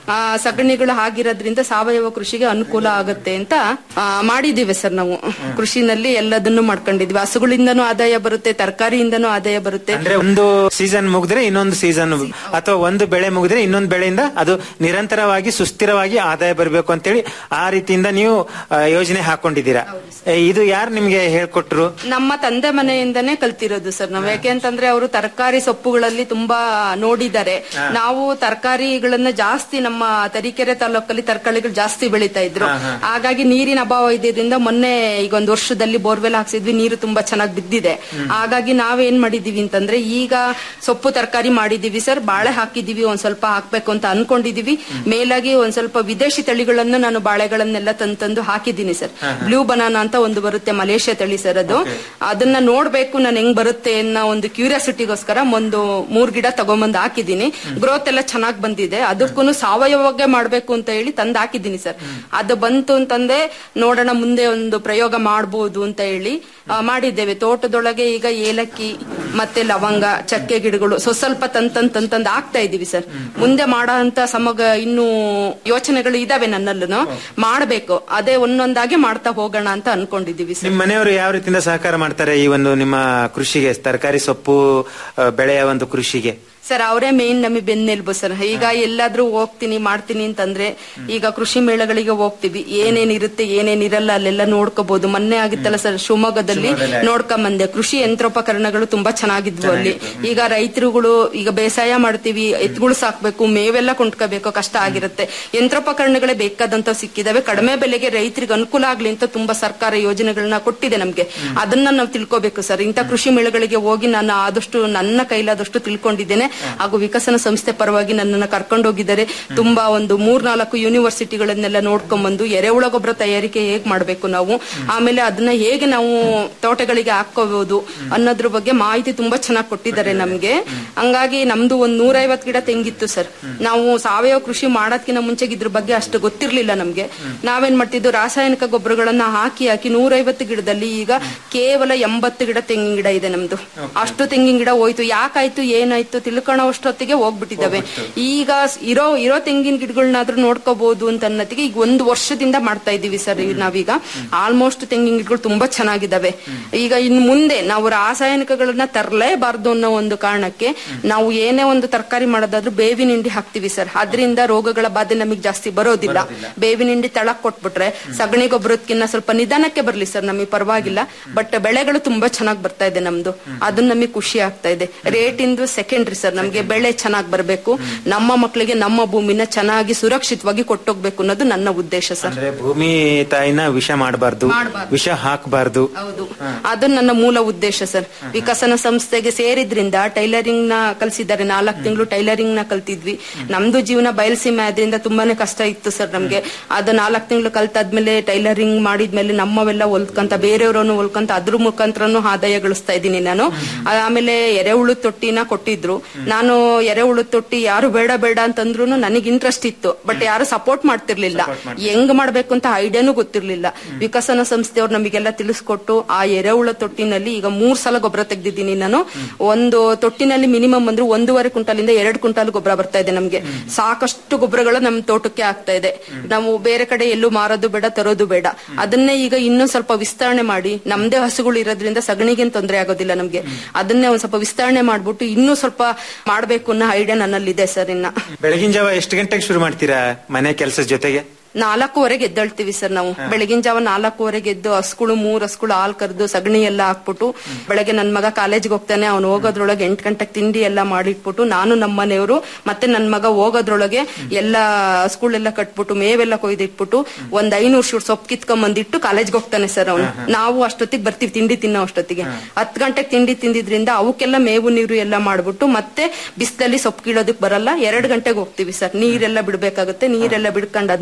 ಆ ಸಗಣಿಗಳು ಆಗಿರೋದ್ರಿಂದ ಸಾವಯವ ಕೃಷಿಗೆ ಅನುಕೂಲ ಆಗುತ್ತೆ ಅಂತ ಆ, ಮಾಡಿದೀವಿ ಸರ್ ನಾವು ಕೃಷಿನಲ್ಲಿ ಎಲ್ಲದನ್ನು ಮಾಡ್ಕೊಂಡಿದ್ವಿ ಹಸುಗಳಿಂದನೂ ಆದಾಯ ಬರುತ್ತೆ ತರಕಾರಿಯಿಂದನೂ ಆದಾಯ ಬರುತ್ತೆ ಅಂದ್ರೆ ಒಂದು ಸೀಸನ್ ಮುಗಿದ್ರೆ ಇನ್ನೊಂದು ಸೀಸನ್ ಅಥವಾ ಒಂದು ಬೆಳೆ ಮುಗಿದ್ರೆ ಇನ್ನೊಂದು ಬೆಳೆಯಿಂದ ಅದು ನಿರಂತರವಾಗಿ ಸುಸ್ಥಿರವಾಗಿ ಆದಾಯ ಬರಬೇಕು ಅಂತೇಳಿ ಆ ರೀತಿಯಿಂದ ನೀವು ಆ, ಯೋಜನೆ ಹಾಕೊಂಡಿದ್ದೀರಾ ಏ, ಇದು ಯಾರು ನಿಮ್ಗೆ ಹೇಳ್ಕೊಟ್ರು ನಮ್ಮ ತಂದೆ ಮನೆಯಿಂದನೇ ಕಲ್ತಿರೋದು ಸರ್ ನಾವು ಯಾಕೆ ಅಂತಂದ್ರೆ ಅವರು ತರಕಾರಿ ಸೊಪ್ಪುಗಳಲ್ಲಿ ತುಂಬಾ ನೋಡಿದ್ದಾರೆ ನಾವು ತರಕಾರಿಗಳನ್ನ ಜಾಸ್ತಿ ನಮ್ಮ ತರೀಕೆರೆ ತಾಲೂಕಲ್ಲಿ ತರಕಾರಿಗಳು ಜಾಸ್ತಿ ಬೆಳೀತಾ ಇದ್ರು ಹಾಗಾಗಿ ನೀರಿನ ಅಭಾವ ಇದ್ದಿದ್ರಿಂದ ಮೊನ್ನೆ ಈಗ ಒಂದು ವರ್ಷದಲ್ಲಿ ಬೋರ್ವೆಲ್ ಹಾಕ್ಸಿದ್ವಿ ನೀರು ತುಂಬಾ ಚೆನ್ನಾಗಿ ಬಿದ್ದಿದೆ ಹಾಗಾಗಿ ನಾವೇನ್ ಮಾಡಿದೀವಿ ಅಂತಂದ್ರೆ ಈಗ ಸೊಪ್ಪು ತರಕಾರಿ ಮಾಡಿದೀವಿ ಸರ್ ಬಾಳೆ ಹಾಕಿದೀವಿ ಒಂದ್ ಸ್ವಲ್ಪ ಹಾಕ್ಬೇಕು ಅಂತ ಅನ್ಕೊಂಡಿದೀವಿ ಮೇಲಾಗಿ ಒಂದ್ ಸ್ವಲ್ಪ ವಿದೇಶಿ ತಳಿಗಳನ್ನು ನಾನು ಬಾಳೆಗಳನ್ನೆಲ್ಲ ತಂದು ತಂದು ಹಾಕಿದ್ದೀನಿ ಸರ್ ಬ್ಲೂ ಬನಾನಾ ಅಂತ ಒಂದು ಬರುತ್ತೆ ಮಲೇಷ್ಯಾ ತಳಿ ಸರ್ ಅದು ಅದನ್ನ ನೋಡ್ಬೇಕು ನಾನು ಹೆಂಗ್ ಬರುತ್ತೆ ಅನ್ನೋ ಒಂದು ಕ್ಯೂರಿಯಾಸಿಟಿಗೋಸ್ಕರ ಒಂದು ಮೂರ್ ಗಿಡ ತಗೊಂಬಂದು ಹಾಕಿದ್ದೀನಿ ಗ್ರೋತ್ ಎಲ್ಲ ಚೆನ್ನಾಗಿ ಬಂದಿದೆ ಅದಕ್ಕೂ ಸಾವಯವವಾಗಿ ಮಾಡ್ಬೇಕು ಅಂತ ಹೇಳಿ ತಂದು ಹಾಕಿದ್ದೀನಿ ಸರ್ ಅದು ಬಂತು ಅಂತಂದೆ ನೋಡೋಣ ಮುಂದೆ ಒಂದು ಪ್ರಯೋಗ ಮಾಡ್ಬೋದು ಅಂತ ಹೇಳಿ ಆ, ಮಾಡಿದ್ದೇವೆ ತೋಟದೊಳಗೆ ಈಗ ಏಲಕ್ಕಿ ಮತ್ತೆ ಲವಂಗ ಚಕ್ಕೆ ಗಿಡಗಳು ಸೊ ಸ್ವಲ್ಪ ತಂದ್ ತಂದ್ ತಂದ್ ತಂದ್ ಹಾಕ್ತಾ ಇದೀವಿ ಸರ್ ಮುಂದೆ ಮಾಡೋ ಅಂತ ಸಮಗ ಇನ್ನು ಯೋಚನೆಗಳು ಇದಾವೆ ನನ್ನಲ್ಲೂ ಮಾಡ್ಬೇಕು ಅದೇ ಒಂದೊಂದಾಗಿ ಮಾಡ್ತಾ ಹೋಗೋಣ ಅಂತ ಅನ್ಕೊಂಡಿದೀವಿ ಸರ್ ನಿಮ್ ಮನೆಯವರು ಯಾವ ರೀತಿಯಿಂದ ಸಹಕಾರ ಮಾಡ್ತಾರೆ ಈ ಒಂದು ನಿಮ್ಮ ಕೃಷಿಗೆ ತರಕಾರಿ ಸೊಪ್ಪು ಆ, ಬೆಳೆಯ ಒಂದು ಕೃಷಿಗೆ ಸರ್ ಅವರೇ ಮೇನ್ ನಮಗೆ ಬೆನ್ನೆಲುಬು ಸರ್ ಈಗ ಎಲ್ಲಾದ್ರೂ ಹೋಗ್ತೀನಿ ಮಾಡ್ತೀನಿ ಅಂತಂದ್ರೆ ಈಗ ಕೃಷಿ ಮೇಳಗಳಿಗೆ ಹೋಗ್ತೀವಿ ಏನೇನ್ ಇರುತ್ತೆ ಏನೇನ್ ಇರಲ್ಲ ಅಲ್ಲೆಲ್ಲ ನೋಡ್ಕೋಬಹುದು ಮೊನ್ನೆ ಆಗಿತ್ತಲ್ಲ ಸರ್ ಶಿವಮೊಗ್ಗದಲ್ಲಿ ನೋಡ್ಕೊಂಬಂದೆ ಕೃಷಿ ಯಂತ್ರೋಪಕರಣಗಳು ತುಂಬಾ ಚೆನ್ನಾಗಿದ್ವು ಅಲ್ಲಿ ಈಗ ರೈತರುಗಳು ಈಗ ಬೇಸಾಯ ಮಾಡ್ತೀವಿ ಎತ್ತುಗಳು ಸಾಕ್ಬೇಕು ಮೇವೆಲ್ಲ ಕೊಂಡ್ಕೋಬೇಕು ಕಷ್ಟ ಆಗಿರುತ್ತೆ ಯಂತ್ರೋಪಕರಣಗಳೇ ಬೇಕಾದಂತ ಸಿಕ್ಕಿದಾವೆ ಕಡಿಮೆ ಬೆಲೆಗೆ ರೈತರಿಗೆ ಅನುಕೂಲ ಆಗ್ಲಿ ಅಂತ ತುಂಬಾ ಸರ್ಕಾರ ಯೋಜನೆಗಳನ್ನ ಕೊಟ್ಟಿದೆ ನಮ್ಗೆ ಅದನ್ನ ನಾವು ತಿಳ್ಕೋಬೇಕು ಸರ್ ಇಂಥ ಕೃಷಿ ಮೇಳಗಳಿಗೆ ಹೋಗಿ ನಾನು ಆದಷ್ಟು ನನ್ನ ಕೈಲಾದಷ್ಟು ತಿಳ್ಕೊಂಡಿದ್ದೇನೆ ಹಾಗೂ ವಿಕಸನ ಸಂಸ್ಥೆ ಪರವಾಗಿ ನನ್ನನ್ನ ಕರ್ಕೊಂಡು ಹೋಗಿದ್ದಾರೆ ತುಂಬಾ ಒಂದು ಮೂರ್ನಾಲ್ಕು ಯೂನಿವರ್ಸಿಟಿಗಳನ್ನೆಲ್ಲ ನೋಡ್ಕೊಂಡ್ಬಂದು ಎರೆಹುಳ ಗೊಬ್ಬರ ತಯಾರಿಕೆ ಹೇಗ್ ಮಾಡ್ಬೇಕು ನಾವು ಆಮೇಲೆ ಅದನ್ನ ಹೇಗೆ ನಾವು ತೋಟಗಳಿಗೆ ಹಾಕೋಬಹುದು ಅನ್ನೋದ್ರ ಬಗ್ಗೆ ಮಾಹಿತಿ ತುಂಬಾ ಚೆನ್ನಾಗಿ ಕೊಟ್ಟಿದ್ದಾರೆ ನಮ್ಗೆ ಹಂಗಾಗಿ ನಮ್ದು ಒಂದ್ ನೂರೈವತ್ ಗಿಡ ತೆಂಗಿತ್ತು ಸರ್ ನಾವು ಸಾವಯವ ಕೃಷಿ ಮಾಡೋದ್ಕಿಂತ ಮುಂಚೆಗೆ ಇದ್ರ ಬಗ್ಗೆ ಅಷ್ಟು ಗೊತ್ತಿರ್ಲಿಲ್ಲ ನಮ್ಗೆ ನಾವೇನ್ ಮಾಡ್ತಿದ್ವು ರಾಸಾಯನಿಕ ಗೊಬ್ಬರಗಳನ್ನ ಹಾಕಿ ಹಾಕಿ ನೂರೈವತ್ತು ಗಿಡದಲ್ಲಿ ಈಗ ಕೇವಲ ಎಂಬತ್ತು ಗಿಡ ತೆಂಗಿನ ಗಿಡ ಇದೆ ನಮ್ದು ಅಷ್ಟು ತೆಂಗಿನ ಗಿಡ ಹೋಯ್ತು ಯಾಕಾಯ್ತು ಏನಾಯ್ತು ತಿಳ್ಕೊಳ್ಳೋ ಅಷ್ಟೊತ್ತಿಗೆ ಹೋಗ್ಬಿಟ್ಟಿದ್ದಾವೆ ಈಗ ಇರೋ ಇರೋ ತೆಂಗಿನ ಗಿಡಗಳನ್ನಾದ್ರೂ ನೋಡ್ಕೋಬಹುದು ಅಂತ ಅನ್ನೋತ್ತಿಗೆ ಈಗ ಒಂದು ವರ್ಷದಿಂದ ಮಾಡ್ತಾ ಇದೀವಿ ಸರ್ ನಾವೀಗ ಆಲ್ಮೋಸ್ಟ್ ತೆಂಗಿನ ಗಿಡಗಳು ತುಂಬಾ ಚೆನ್ನಾಗಿದ್ದಾವೆ ಈಗ ಇನ್ ಮುಂದೆ ನಾವು ರಾಸಾಯನಿಕಗಳನ್ನ ತರಲೇಬಾರ್ದು ಅನ್ನೋ ಒಂದು ಕಾರಣಕ್ಕೆ ನಾವು ಏನೇ ಒಂದು ತರಕಾರಿ ಮಾಡೋದಾದ್ರೂ ಬೇವಿನ ಹಿಂಡಿ ಹಾಕ್ತಿವಿ ಸರ್ ಅದರಿಂದ ರೋಗಗಳ ಬಾಧೆ ನಮಗೆ ಜಾಸ್ತಿ ಬರೋದಿಲ್ಲ ಬೇವಿನ ಹಿಂಡಿ ತಳಕ್ ಕೊಟ್ಬಿಟ್ರೆ ಸಗಣಿ ಗೊಬ್ಬರಕ್ಕಿನ್ನ ಸ್ವಲ್ಪ ನಿಧಾನಕ್ಕೆ ಬರ್ಲಿ ಸರ್ ನಮಗೆ ಪರವಾಗಿಲ್ಲ ಬಟ್ ಬೆಳೆಗಳು ತುಂಬಾ ಚೆನ್ನಾಗಿ ಬರ್ತಾ ಇದೆ ನಮ್ದು ಅದನ್ನ ನಮಗೆ ಖುಷಿ ಆಗ್ತಾ ಇದೆ ರೇಟ್ ಇಂದು ಸೆಕೆಂಡ್ರಿ ಸರ್ ನಮ್ಗೆ ಬೆಳೆ ಚೆನ್ನಾಗಿ ಬರಬೇಕು ನಮ್ಮ ಮಕ್ಕಳಿಗೆ ನಮ್ಮ ಭೂಮಿನ ಚೆನ್ನಾಗಿ ಸುರಕ್ಷಿತವಾಗಿ ಕೊಟ್ಟೋಗ್ಬೇಕು ಅನ್ನೋದು ನನ್ನ ಉದ್ದೇಶ ಸರ್ ಅಂದ್ರೆ ಭೂಮಿ ತಾಯಿನ ವಿಷ ಮಾಡಬಾರ್ದು ವಿಷ ಹಾಕಬಾರ್ದು ಹೌದು ಅದು ನನ್ನ ಮೂಲ ಉದ್ದೇಶ ಸರ್ ವಿಕಸನ ಸಂಸ್ಥೆಗೆ ಸೇರಿದ್ರಿಂದ ಟೈಲರಿಂಗ್ ನ ಕಲ್ಸಿದ್ದಾರೆ ನಾಲ್ಕು ತಿಂಗಳು ಟೈಲರಿಂಗ್ ನ ಕಲ್ತಿದ್ವಿ ನಮ್ದು ಜೀವನ ಬಯಲ್ಸೀಮೆ ಆದ್ರಿಂದ ತುಂಬಾನೇ ಕಷ್ಟ ಇತ್ತು ಸರ್ ನಮ್ಗೆ ಅದು ನಾಲ್ಕು ತಿಂಗಳು ಕಲ್ತಾದ್ಮೇಲೆ ಟೈಲರಿಂಗ್ ಮಾಡಿದ್ಮೇಲೆ ನಮ್ಮವೆಲ್ಲ ಹೊಲ್ಕಂತ ಬೇರೆಯವ್ರನ್ನು ಹೊಲ್ಕಂತ ಅದ್ರ ಮುಖಾಂತರನು ಆದಾಯ ಗಳಿಸ್ತಾ ಇದ್ದೀನಿ ನಾನು ಆಮೇಲೆ ಎರೆಹುಳು ತೊಟ್ಟಿನ ಕೊಟ್ಟಿದ್ರು ನಾನು ಎರೆಹುಳು ತೊಟ್ಟಿ ಯಾರು ಬೇಡ ಬೇಡ ಅಂತಂದ್ರು ನನಗೆ ಇಂಟ್ರೆಸ್ಟ್ ಇತ್ತು ಬಟ್ ಯಾರು ಸಪೋರ್ಟ್ ಮಾಡ್ತಿರ್ಲಿಲ್ಲ ಹೆಂಗ್ ಮಾಡ್ಬೇಕು ಅಂತ ಐಡಿಯಾನು ಗೊತ್ತಿರ್ಲಿಲ್ಲ ವಿಕಸನ ಸಂಸ್ಥೆಯವ್ರು ನಮಗೆಲ್ಲ ತಿಳಿಸ್ಕೊಟ್ಟು ಆ ಎರೆಹುಳ ತೊಟ್ಟಿನಲ್ಲಿ ಈಗ ಮೂರ್ ಸಲ ಗೊಬ್ಬರ ತೆಗ್ದಿದ್ದೀನಿ ನಾನು ಒಂದು ತೊಟ್ಟಿನಲ್ಲಿ ಮಿನಿಮಮ್ ಅಂದ್ರೆ ಒಂದೂವರೆ ಕ್ವಿಂಟಾಲಿಂದ ಎರಡು ಕ್ವಿಂಟಾಲ್ ಗೊಬ್ಬರ ಬರ್ತಾ ಇದೆ ನಮ್ಗೆ ಸಾಕಷ್ಟು ಗೊಬ್ಬರಗಳು ನಮ್ ತೋಟಕ್ಕೆ ಆಗ್ತಾ ಇದೆ ನಾವು ಬೇರೆ ಕಡೆ ಎಲ್ಲೂ ಮಾರೋದು ಬೇಡ ತರೋದು ಬೇಡ ಅದನ್ನೇ ಈಗ ಇನ್ನೂ ಸ್ವಲ್ಪ ವಿಸ್ತರಣೆ ಮಾಡಿ ನಮ್ದೇ ಹಸುಗಳು ಇರೋದ್ರಿಂದ ಸಗಣಿಗೆ ತೊಂದರೆ ಆಗೋದಿಲ್ಲ ನಮ್ಗೆ ಅದನ್ನೇ ಒಂದ್ ಸ್ವಲ್ಪ ವಿಸ್ತರಣೆ ಮಾಡ್ಬಿಟ್ಟು ಇನ್ನೂ ಸ್ವಲ್ಪ ಮಾಡ್ಬೇಕು ಅನ್ನೋ ಐಡಿಯಾ ನನ್ನಲ್ಲಿದೆ ಸರ್ ಇನ್ನ ಬೆಳಗಿನ ಜಾವ ಎಷ್ಟು ಗಂಟೆಗೆ ಶುರು ಮಾಡ್ತೀರಾ ಮನೆ ಕೆಲಸದ ಜೊತೆಗೆ ನಾಲ್ಕೂವರೆಗೆ ಎದ್ದೇಳ್ತೀವಿ ಸರ್ ನಾವು ಬೆಳಗಿನ ಜಾವ ನಾಲ್ಕೂವರೆಗೆ ಎದ್ದು ಹಸ್ಗಳು ಮೂರ್ ಹಸ್ಗಳು ಹಾಲ್ ಕರೆದು ಸಗಣಿ ಎಲ್ಲ ಹಾಕ್ಬಿಟ್ಟು ಬೆಳಗ್ಗೆ ನನ್ ಮಗ ಕಾಲೇಜ್ಗೆ ಹೋಗ್ತಾನೆ ಅವ್ನು ಹೋಗೋದ್ರೊಳಗೆ ಎಂಟು ಗಂಟೆಗೆ ತಿಂಡಿ ಎಲ್ಲ ಮಾಡಿಟ್ಬಿಟ್ಟು ನಾನು ನಮ್ಮ ಮನೆಯವರು ಮತ್ತೆ ನನ್ ಮಗ ಹೋಗೋದ್ರೊಳಗೆ ಎಲ್ಲ ಹಸ್ಗಳೆಲ್ಲ ಕಟ್ಬಿಟ್ಟು ಮೇವೆಲ್ಲ ಕೊಯ್ದಿಟ್ಬಿಟ್ಟು ಒಂದ್ ಐನೂರು ಶೂಟ್ ಸೊಪ್ಪು ಕಿತ್ಕೊಂಬಂದಿಟ್ಟು ಕಾಲೇಜ್ಗೆ ಹೋಗ್ತಾನೆ ಸರ್ ಅವನು ನಾವು ಅಷ್ಟೊತ್ತಿಗೆ ಬರ್ತೀವಿ ತಿಂಡಿ ತಿನ್ನೋ ಅಷ್ಟೊತ್ತಿಗೆ ಹತ್ತು ಗಂಟೆಗೆ ತಿಂಡಿ ತಿಂದಿದ್ರಿಂದ ಅವಕ್ಕೆಲ್ಲ ಮೇವು ನೀರು ಎಲ್ಲ ಮಾಡ್ಬಿಟ್ಟು ಮತ್ತೆ ಬಿಸಿಲಲ್ಲಿ ಸೊಪ್ಪು ಕೀಳೋದಕ್ ಬರಲ್ಲ ಎರಡು ಗಂಟೆಗೆ ಹೋಗ್ತೀವಿ ಸರ್ ನೀರೆಲ್ಲ ಬಿಡ್ಬೇಕಾಗುತ್ತೆ ನೀರೆಲ್ಲ ಬಿಡ್ಕೊಂಡಾದ್ಮೇಲೆ ಎರಡು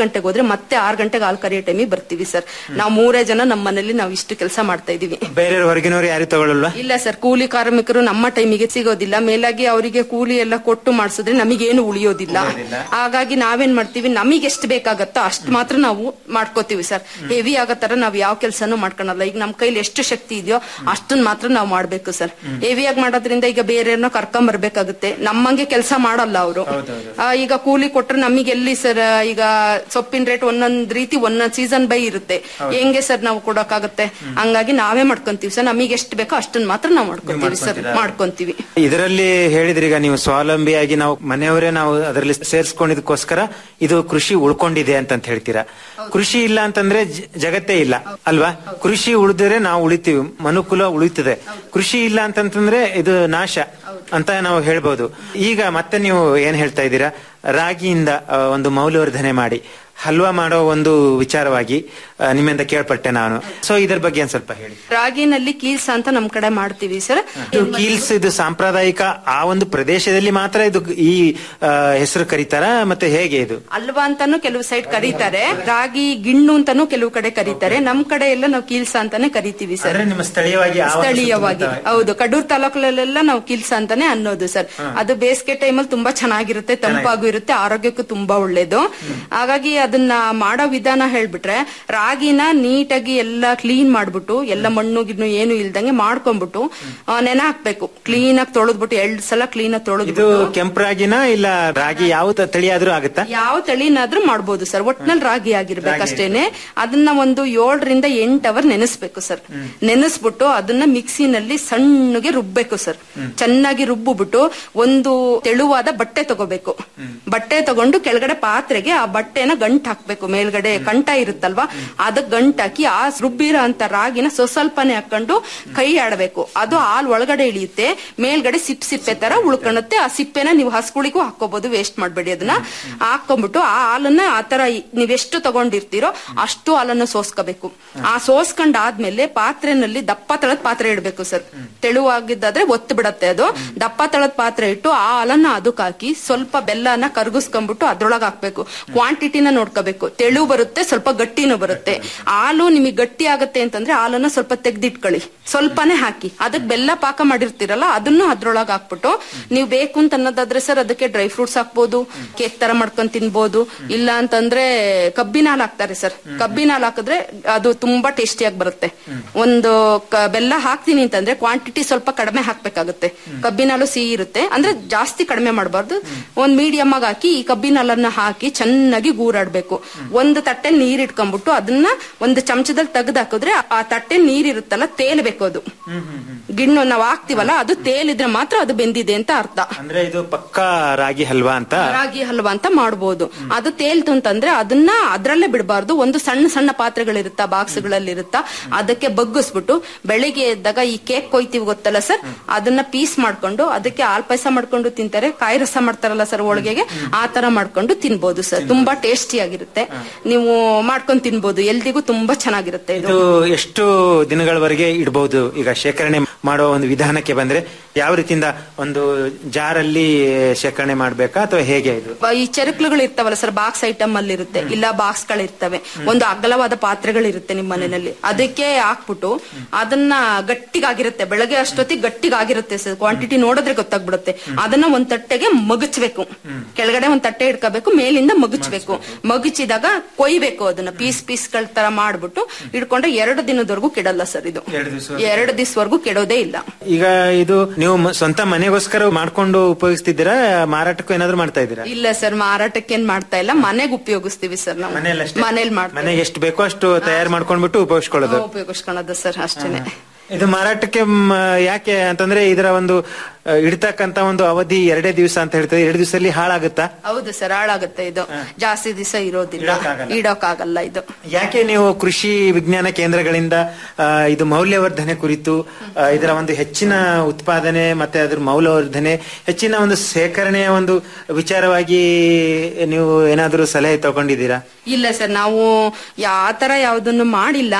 ಗಂಟೆಗೆ ಹೋದ್ರೆ ಮತ್ತೆ ಆರು ಗಂಟೆಗೆ ಹಾಲು ಕರಿಯೋ ಟೈಮಿಗೆ ಬರ್ತೀವಿ ಸರ್ ನಾವು ಮೂರೇ ಜನ ನಮ್ಮ ಮನೇಲಿ ನಾವು ಇಷ್ಟು ಕೆಲಸ ಮಾಡ್ತಾ ಇದೀವಿ ಬೇರೆ ಹೊರಗಿನವ್ರು ಯಾರು ತಗೊಳ್ಳಲ್ವಾ ಇಲ್ಲ ಸರ್ ಕೂಲಿ ಕಾರ್ಮಿಕರು ನಮ್ಮ ಟೈಮಿಗೆ ಸಿಗೋದಿಲ್ಲ ಮೇಲಾಗಿ ಅವರಿಗೆ ಕೂಲಿ ಎಲ್ಲ ಕೊಟ್ಟು ಮಾಡಿಸಿದ್ರೆ ನಮಗೇನು ಉಳಿಯೋದಿಲ್ಲ ಹಾಗಾಗಿ ನಾವೇನ್ ಮಾಡ್ತೀವಿ ನಮಗೆ ಎಷ್ಟು ಬೇಕಾಗತ್ತೋ ಅಷ್ಟು ಮಾತ್ರ ನಾವು ಮಾಡ್ಕೋತೀವಿ ಸರ್ ಹೆವಿ ಆಗೋ ತರ ನಾವ್ ಯಾವ ಕೆಲಸನೂ ಮಾಡ್ಕೊಳಲ್ಲ ಈಗ ನಮ್ ಕೈಲಿ ಎಷ್ಟು ಶಕ್ತಿ ಇದೆಯೋ ಅಷ್ಟನ್ನ ಮಾತ್ರ ನಾವು ಮಾಡ್ಬೇಕು ಸರ್ ಹೆವಿಯಾಗಿ ಮಾಡೋದ್ರಿಂದ ಈಗ ಬೇರೆಯವ್ರನ್ನ ಕರ್ಕೊಂಡ್ ಬರ್ಬೇಕಾಗುತ್ತೆ ನಮ್ಮಂಗೆ ಕೆಲಸ ಮಾಡಲ್ಲ ಅವರು ಈಗ ಕೂಲಿ ಕೊಟ್ರೆ ನಮಗೆ ಎಲ್ಲಿ ಸರ್ ಈಗ ಸೊಪ್ಪಿನ ರೇಟ್ ಒಂದೊಂದ್ ರೀತಿ ಒಂದೊಂದ್ ಸೀಸನ್ ಬೈ ಇರುತ್ತೆ ಹೆಂಗೆ ಸರ್ ನಾವು ಕೊಡೋಕ್ಕಾಗುತ್ತೆ ಹಂಗಾಗಿ ನಾವೇ ಮಾಡ್ಕೊಂತೀವಿ ಸರ್ ನಮಗೆ ಎಷ್ಟು ಬೇಕೋ ಅಷ್ಟನ್ನ ಮಾತ್ರ ನಾವು ಮಾಡ್ಕೊಂತೀವಿ ಸರ್ ಮಾಡ್ಕೊಂತೀವಿ ಇದರಲ್ಲಿ ಹೇಳಿದ್ರಿ ಈಗ ನೀವು ಸ್ವಾವಲಂಬಿಯಾಗಿ ನಾವು ಮನೆಯವರೇ ನಾವು ಅದರಲ್ಲಿ ಸೇರಿಸ್ಕೊಂಡಿದ್ದಕ್ಕೋಸ್ಕರ ಇದು ಕೃಷಿ ಉಳ್ಕೊಂಡಿದೆ ಅಂತ ಹೇಳ್ತೀರಾ ಕೃಷಿ ಇಲ್ಲ ಅಂತಂದ್ರೆ ಜ- ಜಗತ್ತೇ ಇಲ್ಲ ಅಲ್ವಾ ಕೃಷಿ ಉಳಿದ್ರೆ ನಾವು ಉಳಿತೀವಿ ಮನುಕುಲ ಉಳಿತದೆ ಕೃಷಿ ಇಲ್ಲ ಅಂತಂತಂದ್ರೆ ಇದು ನಾಶ ಅಂತ ನಾವು ಹೇಳ್ಬೋದು ಈಗ ಮತ್ತೆ ನೀವು ಏನ್ ಹೇಳ್ತಾ ಇದ್ದೀರಾ ರಾಗಿಯಿಂದ ಆ, ಒಂದು ಮೌಲ್ಯವರ್ಧನೆ ಮಾಡಿ ಹಲ್ವಾ ಮಾಡೋ ಒಂದು ವಿಚಾರವಾಗಿ ಆ, ನಿಮ್ಮಿಂದ ಕೇಳ್ಪಟ್ಟೆ ನಾನು ಸೊ ಇದ್ರ ಬಗ್ಗೆ ಒಂದ್ ಸ್ವಲ್ಪ ಹೇಳಿ ರಾಗಿನಲ್ಲಿ ಕೀಲ್ಸ ಅಂತ ನಮ್ ಕಡೆ ಮಾಡ್ತೀವಿ ಸರ್ ಇದು ಕೀಲ್ಸ್ ಇದು ಸಾಂಪ್ರದಾಯಿಕ ಆ ಒಂದು ಪ್ರದೇಶದಲ್ಲಿ ಮಾತ್ರ ಇದು ಈ ಆ, ಹೆಸರು ಕರೀತಾರ ಮತ್ತೆ ಹೇಗೆ ಇದು ಅಲ್ವಾ ಅಂತಾನು ಕೆಲವು ಸೈಡ್ ಕರೀತಾರೆ ರಾಗಿ ಗಿಣ್ಣು ಅಂತಾನು ಕೆಲವು ಕಡೆ ಕರೀತಾರೆ ನಮ್ ಕಡೆ ಎಲ್ಲ ನಾವು ಕೀಲ್ಸ ಅಂತಾನೆ ಕರಿತೀವಿ ಸರ್ ಅಂದ್ರೆ ನಿಮ್ಮ ಸ್ಥಳೀಯವಾಗಿ ಆ ಒಂದು ಸ್ಥಳೀಯವಾಗಿ ಸುತ್ತಮುತ್ತ- ಹೌದು ಕಡೂರ್ ತಾಲೂಕಲ್ಲೆಲ್ಲ ನಾವು ಕಿಲ್ಸ ಅಂತಾನೆ ಅನ್ನೋದು ಸರ್ ಅದು ಬೇಸಿಗೆ ಟೈಮಲ್ಲಿ ತುಂಬಾ ಚೆನ್ನಾಗಿರುತ್ತೆ ತಂಪಾಗೂ ಇರುತ್ತೆ ಆರೋಗ್ಯಕ್ಕೂ ತುಂಬಾ ಒಳ್ಳೇದು ಹಾಗಾಗಿ ಅದನ್ನ ಮಾಡೋ ವಿಧಾನ ಹೇಳ್ಬಿಟ್ರೆ ರಾಗಿನ ನೀಟಾಗಿ ಎಲ್ಲ ಕ್ಲೀನ್ ಮಾಡ್ಬಿಟ್ಟು ಎಲ್ಲ ಮಣ್ಣು ಗಿಣ್ಣು ಏನು ಇಲ್ದಂಗೆ ಮಾಡ್ಕೊಂಡ್ಬಿಟ್ಟು ಆ, ನೆನೆ ಹಾಕ್ಬೇಕು ಕ್ಲೀನ್ ಆಗಿ ತೊಳೆದ್ಬಿಟ್ಟು ಎರಡ್ ಸಲ ಕ್ಲೀನ್ ಆಗಿ ಇದು ತೊಳೆದ್ಬಿಟ್ಟು ಕೆಂಪು ರಾಗಿನ ಇಲ್ಲ ರಾಗಿ ಯಾವ ತ- ತಳಿ ಆದ್ರೂ ಆಗುತ್ತಾ ಯಾವ ತಳಿನಾದ್ರೂ ಮಾಡ್ಬೋದು ಸರ್ ಒಟ್ನಲ್ಲಿ ರಾಗಿ ಆಗಿರ್ಬೇಕು ಅಷ್ಟೇನೆ ಅದನ್ನ ಒಂದು ಏಳರಿಂದ ಎಂಟ್ ಅವರ್ ನೆನೆಸ್ಬೇಕು ಸರ್ ನೆನೆಸ್ಬಿಟ್ಟು ಅದನ್ನ ಮಿಕ್ಸಿನಲ್ಲಿ ಸಣ್ಣಗೆ ರುಬ್ಬೇಕು ಸರ್ ಚೆನ್ನಾಗಿ ರುಬ್ಬಿಬಿಟ್ಟು ಒಂದು ತೆಳುವಾದ ಬಟ್ಟೆ ತಗೋಬೇಕು ಬಟ್ಟೆ ತಗೊಂಡು ಕೆಳಗಡೆ ಪಾತ್ರೆಗೆ ಆ ಬಟ್ಟೆನ ಗಂಟ್ ಹಾಕ್ಬೇಕು ಮೇಲ್ಗಡೆ ಕಂಠ ಇರುತ್ತಲ್ವಾ ಅದಕ್ ಗಂಟ್ ಹಾಕಿ ಆ ರುಬ್ಬಿರೋ ಅಂತ ರಾಗಿನ ಸ್ವ ಸ್ವಲ್ಪನೇ ಹಾಕೊಂಡು ಕೈ ಆಡಬೇಕು ಅದು ಹಾಲ್ ಒಳಗಡೆ ಇಳಿಯುತ್ತೆ ಮೇಲ್ಗಡೆ ಸಿಪ್ ಸಿಪ್ಪೆ ತರ ಉಳ್ಕೊಳುತ್ತೆ ಆ ಸಿಪ್ಪೆನ ನೀವು ಹಸ್ಗುಳಿಗೂ ಹಾಕೋಬಹುದು ವೇಸ್ಟ್ ಮಾಡ್ಬೇಡಿ ಅದನ್ನ ಹಾಕೊಂಡ್ಬಿಟ್ಟು ಆ ಹಾಲನ್ನ ಆ ತರ ಈ- ನೀವೆಷ್ಟು ತಗೊಂಡಿರ್ತೀರೋ ಅಷ್ಟು ಹಾಲನ್ನ ಸೋಸ್ಕೋಬೇಕು ಆ ಸೋಸ್ಕೊಂಡ್ ಆದ್ಮೇಲೆ ಪಾತ್ರೆನಲ್ಲಿ ದಪ್ಪ ತಳದ ಪಾತ್ರೆ ಇಡ್ಬೇಕು ಸರ್ ತೆಳುವಾಗಿದ್ದಾದ್ರೆ ಒತ್ತು ಬಿಡತ್ತೆ ಅದು ದಪ್ಪ ತಳದ ಪಾತ್ರೆ ಇಟ್ಟು ಆ ಹಾಲನ್ನ ಅದಕ್ಕೆ ಹಾಕಿ ಸ್ವಲ್ಪ ಬೆಲ್ಲನ ಕರ್ಗಿಸ್ಕೊಂಡ್ಬಿಟ್ಟು ಅದ್ರೊಳಗೆ ಹಾಕ್ಬೇಕು ಕ್ವಾಂಟಿಟಿನ ನೋಡ್ಕೋಬೇಕು ತೆಳು ಬರುತ್ತೆ ಸ್ವಲ್ಪ ಗಟ್ಟಿನೂ ಬರುತ್ತೆ ಹಾಲು ನಿಮಗೆ ಗಟ್ಟಿ ಆಗತ್ತೆ ಅಂತಂದ್ರೆ ಹಾಲನ್ನ ಸ್ವಲ್ಪ ತೆಗ್ದಿಟ್ಕೊಳ್ಳಿ ಸ್ವಲ್ಪನೇ ಹಾಕಿ ಅದಕ್ಕೆ ಬೆಲ್ಲ ಪಾಕ ಮಾಡಿರ್ತೀರಲ್ಲ ಅದನ್ನು ಅದ್ರೊಳಗೆ ಹಾಕ್ಬಿಟ್ಟು ನೀವು ಬೇಕು ಅಂತ ಅನ್ನೋದಾದ್ರೆ ಸರ್ ಅದಕ್ಕೆ ಡ್ರೈ ಫ್ರೂಟ್ಸ್ ಹಾಕ್ಬೋದು ಕೇಕ್ ತರ ಮಾಡ್ಕೊಂಡ್ ತಿನ್ಬೋದು ಇಲ್ಲ ಅಂತಂದ್ರೆ ಕಬ್ಬಿನ ಹಾಲು ಹಾಕ್ತಾರೆ ಸರ್ ಕಬ್ಬಿನ ಹಾಲು ಹಾಕಿದ್ರೆ ಅದು ತುಂಬಾ ಟೇಸ್ಟಿಯಾಗಿ ಬರುತ್ತೆ ಒಂದು ಕ- ಬೆಲ್ಲ ಹಾಕ್ತೀನಿ ಅಂತಂದ್ರೆ ಕ್ವಾಂಟಿಟಿ ಸ್ವಲ್ಪ ಕಡಿಮೆ ಹಾಕ್ಬೇಕಾಗುತ್ತೆ ಕಬ್ಬಿನ ಹಾಲು ಸಿಹಿ ಇರುತ್ತೆ ಅಂದ್ರೆ ಜಾಸ್ತಿ ಕಡಿಮೆ ಮಾಡಬಾರ್ದು ಒಂದ್ ಮೀಡಿಯಂ ಆಗಿ ಹಾಕಿ ಈ ಕಬ್ಬಿನ ಹಾಲನ್ನ ಹಾಕಿ ಚೆನ್ನಾಗಿ ಗೂರಾಡ್ಬೇಕು ಒಂದು ತಟ್ಟೆ ನೀರ್ ಇಟ್ಕೊಂಡ್ಬಿಟ್ಟು ಅದನ್ನ ಒಂದು ಚಮಚದಲ್ಲಿ ತೆಗ್ದು ಹಾಕಿದ್ರೆ ಆ ತಟ್ಟೆ ನೀರ್ ಇರುತ್ತಲ್ಲ ತೇಲ್ಬೇಕು ಅದು ಗಿಣ್ಣು ನಾವ್ ಹಾಕ್ತಿವಲ್ಲ ಅದು ತೇಲಿದ್ರೆ ಮಾತ್ರ ಅದು ಬೆಂದಿದೆ ಅಂತ ಅರ್ಥ ಅಂದ್ರೆ ಇದು ಪಕ್ಕಾ ರಾಗಿ ಹಲ್ವಾ ಅಂತ ರಾಗಿ ಹಲ್ವಾ ಅಂತ ಮಾಡ್ಬೋದು ಅದು ತೇಲ್ತು ಅಂತಂದ್ರೆ ಅದನ್ನ ಅದ್ರಲ್ಲೇ ಬಿಡಬಾರ್ದು ಒಂದು ಸಣ್ಣ ಸಣ್ಣ ಪಾತ್ರೆಗಳಿರುತ್ತಾ ಬಾಕ್ಸ್ಗಳಲ್ಲಿ ಇರುತ್ತಾ ಅದಕ್ಕೆ ಬಗ್ಗಿಸ್ಬಿಟ್ಟು ಬೆಳಿಗ್ಗೆ ಎದ್ದಾಗ ಈ ಕೇಕ್ ಕೊಯ್ತೀವಿ ಗೊತ್ತಲ್ಲ ಸರ್ ಅದನ್ನ ಪೀಸ್ ಮಾಡ್ಕೊಂಡು ಅದಕ್ಕೆ ಹಾಲ್ ಪಾಯಸ ಮಾಡ್ಕೊಂಡು ತಿಂತಾರೆ ಕಾಯಿ ರಸ ಮಾಡ್ತಾರಲ್ಲ ಸರ್ ಹೋಳಿಗೆಗೆ ಆ ತರ ಮಾಡ್ಕೊಂಡು ತಿನ್ಬೋದು ಸರ್ ತುಂಬಾ ಟೇಸ್ಟಿ ಆಗಿರುತ್ತೆ ನೀವು ಮಾಡ್ಕೊಂಡು ತಿನ್ಬೋದು ಎಲ್ದಿಗೂ ತುಂಬಾ ಚೆನ್ನಾಗಿರುತ್ತೆ ಇದು ಇದು ಎಷ್ಟು ದಿನಗಳವರೆಗೆ ಇಡಬಹುದು ಈಗ ಶೇಖರಣೆ ಮಾಡೋ ಒಂದು ವಿಧಾನಕ್ಕೆ ಬಂದ್ರೆ ಯಾವ ರೀತಿಯಿಂದ ಒಂದು ಜಾರಲ್ಲಿ ಶೇಖರಣೆ ಮಾಡ್ಬೇಕಾ ಅಥವಾ ಹೇಗೆ ಇದು ಈ ಚರಕ್ಲುಗಳು ಇರ್ತಾವಲ್ಲ ಸರ್ ಬಾಕ್ಸ್ ಐಟಮ್ ಅಲ್ಲಿ ಇರುತ್ತೆ ಇಲ್ಲ ಬಾಕ್ಸ್ ಗಳಿರ್ತವೆ ಒಂದು ಅಗಲವಾದ ಪಾತ್ರೆಗಳಿರುತ್ತೆ ನಿಮ್ಮ ಮನೆಯಲ್ಲಿ ಅದಕ್ಕೆ ಹಾಕ್ಬಿಟ್ಟು ಅದನ್ನ ಗಟ್ಟಿಗಾಗಿರುತ್ತೆ ಬೆಳಗ್ಗೆ ಅಷ್ಟೊತ್ತಿಗೆ ಗಟ್ಟಿಗಾಗಿರುತ್ತೆ ಸರ್ ಕ್ವಾಂಟಿಟಿ ನೋಡಿದ್ರೆ ಗೊತ್ತಾಗ್ಬಿಡುತ್ತೆ ಅದನ್ನ ಒಂದ್ ತಟ್ಟೆಗೆ ಮಗಚ್ಬೇಕು ಕೆಳಗಡೆ ಒಂದ್ ತಟ್ಟೆ ಇಟ್ಕೋಬೇಕು ಮೇಲಿಂದ ಮಗಚ್ಬೇಕು ಮಗಚಿದಾಗ ಕೊಯ್ಬೇಕು ಅದನ್ನ ಪೀಸ್ ಪೀಸ್ ಗಳ ತರ ಮಾಡ್ಬಿಟ್ಟು ಇಟ್ಕೊಂಡ್ರೆ ಎರಡು ದಿನದವರೆಗೂ ಕೆಡಲ್ಲ ಸರ್ ಇದು ಎರಡು ದಿವಸವರೆಗೂ ಕೆಡೋದೇ ಇಲ್ಲ ಈಗ ಇದು ನೀವು ಮ- ಸ್ವಂತ ಮನೆಗೋಸ್ಕರ ಮಾಡ್ಕೊಂಡು ಉಪಯೋಗಿಸ್ತಿದ್ದೀರಾ ಮಾರಾಟಕ್ಕೂ ಏನಾದ್ರು ಮಾಡ್ತಾ ಇದ್ದೀರಾ ಇಲ್ಲ ಸರ್ ಮಾರಾಟಕ್ಕೆ ಏನ್ ಮಾಡ್ತಾ ಇಲ್ಲ ಮನೆಗೆ ಉಪಯೋಗಿಸ್ತೀವಿ ಸರ್ ನಾವು ಮನೇಲಿ ಮಾಡ್ತೀವಿ ಮನೆಗೆ ಎಷ್ಟು ಬೇಕೋ ಅಷ್ಟು ತಯಾರು ಮಾಡ್ಕೊಂಡ್ಬಿಟ್ಟು ಉಪಯೋಗಿಸ್ಕೊಳ್ಳೋದು ಉಪಯೋಗಿಸ್ಕೊಳ್ಳೋದು ಸರ್ ಅಷ್ಟೇನೆ ಇದು ಮಾರಾಟಕ್ಕೆ ಮ್, ಯಾಕೆ ಅಂತಂದ್ರೆ ಇದರ ಒಂದು ಆ, ಇಡ್ತಕ್ಕಂತ ಒಂದು ಅವಧಿ ಎರಡೇ ದಿವಸ ಅಂತ ಹೇಳ್ತಾರೆ ಎರಡು ದಿವಸದಲ್ಲಿ ಹಾಳಾಗುತ್ತಾ ಹೌದು ಸರ್ ಹಾಳಾಗುತ್ತೆ ಇದು ಜಾಸ್ತಿ ದಿವಸ ಇರೋದಿಲ್ಲ ಇಡೋಕ್ಕಾಗಲ್ಲ ಇದು ಯಾಕೆ ನೀವು ಕೃಷಿ ವಿಜ್ಞಾನ ಕೇಂದ್ರಗಳಿಂದ ಆ, ಇದು ಮೌಲ್ಯವರ್ಧನೆ ಕುರಿತು ಆ, ಇದರ ಒಂದು ಹೆಚ್ಚಿನ ಉತ್ಪಾದನೆ ಮತ್ತೆ ಅದ್ರ ಮೌಲ್ಯವರ್ಧನೆ ಹೆಚ್ಚಿನ ಒಂದು ಸೇಕರಣೆಯ ಒಂದು ವಿಚಾರವಾಗಿ ನೀವು ಏನಾದರೂ ಸಲಹೆ ತಗೊಂಡಿದ್ದೀರಾ ಇಲ್ಲ ಸರ್ ನಾವು ಯಾವ ತರ ಯಾವ್ದನ್ನು ಮಾಡಿಲ್ಲ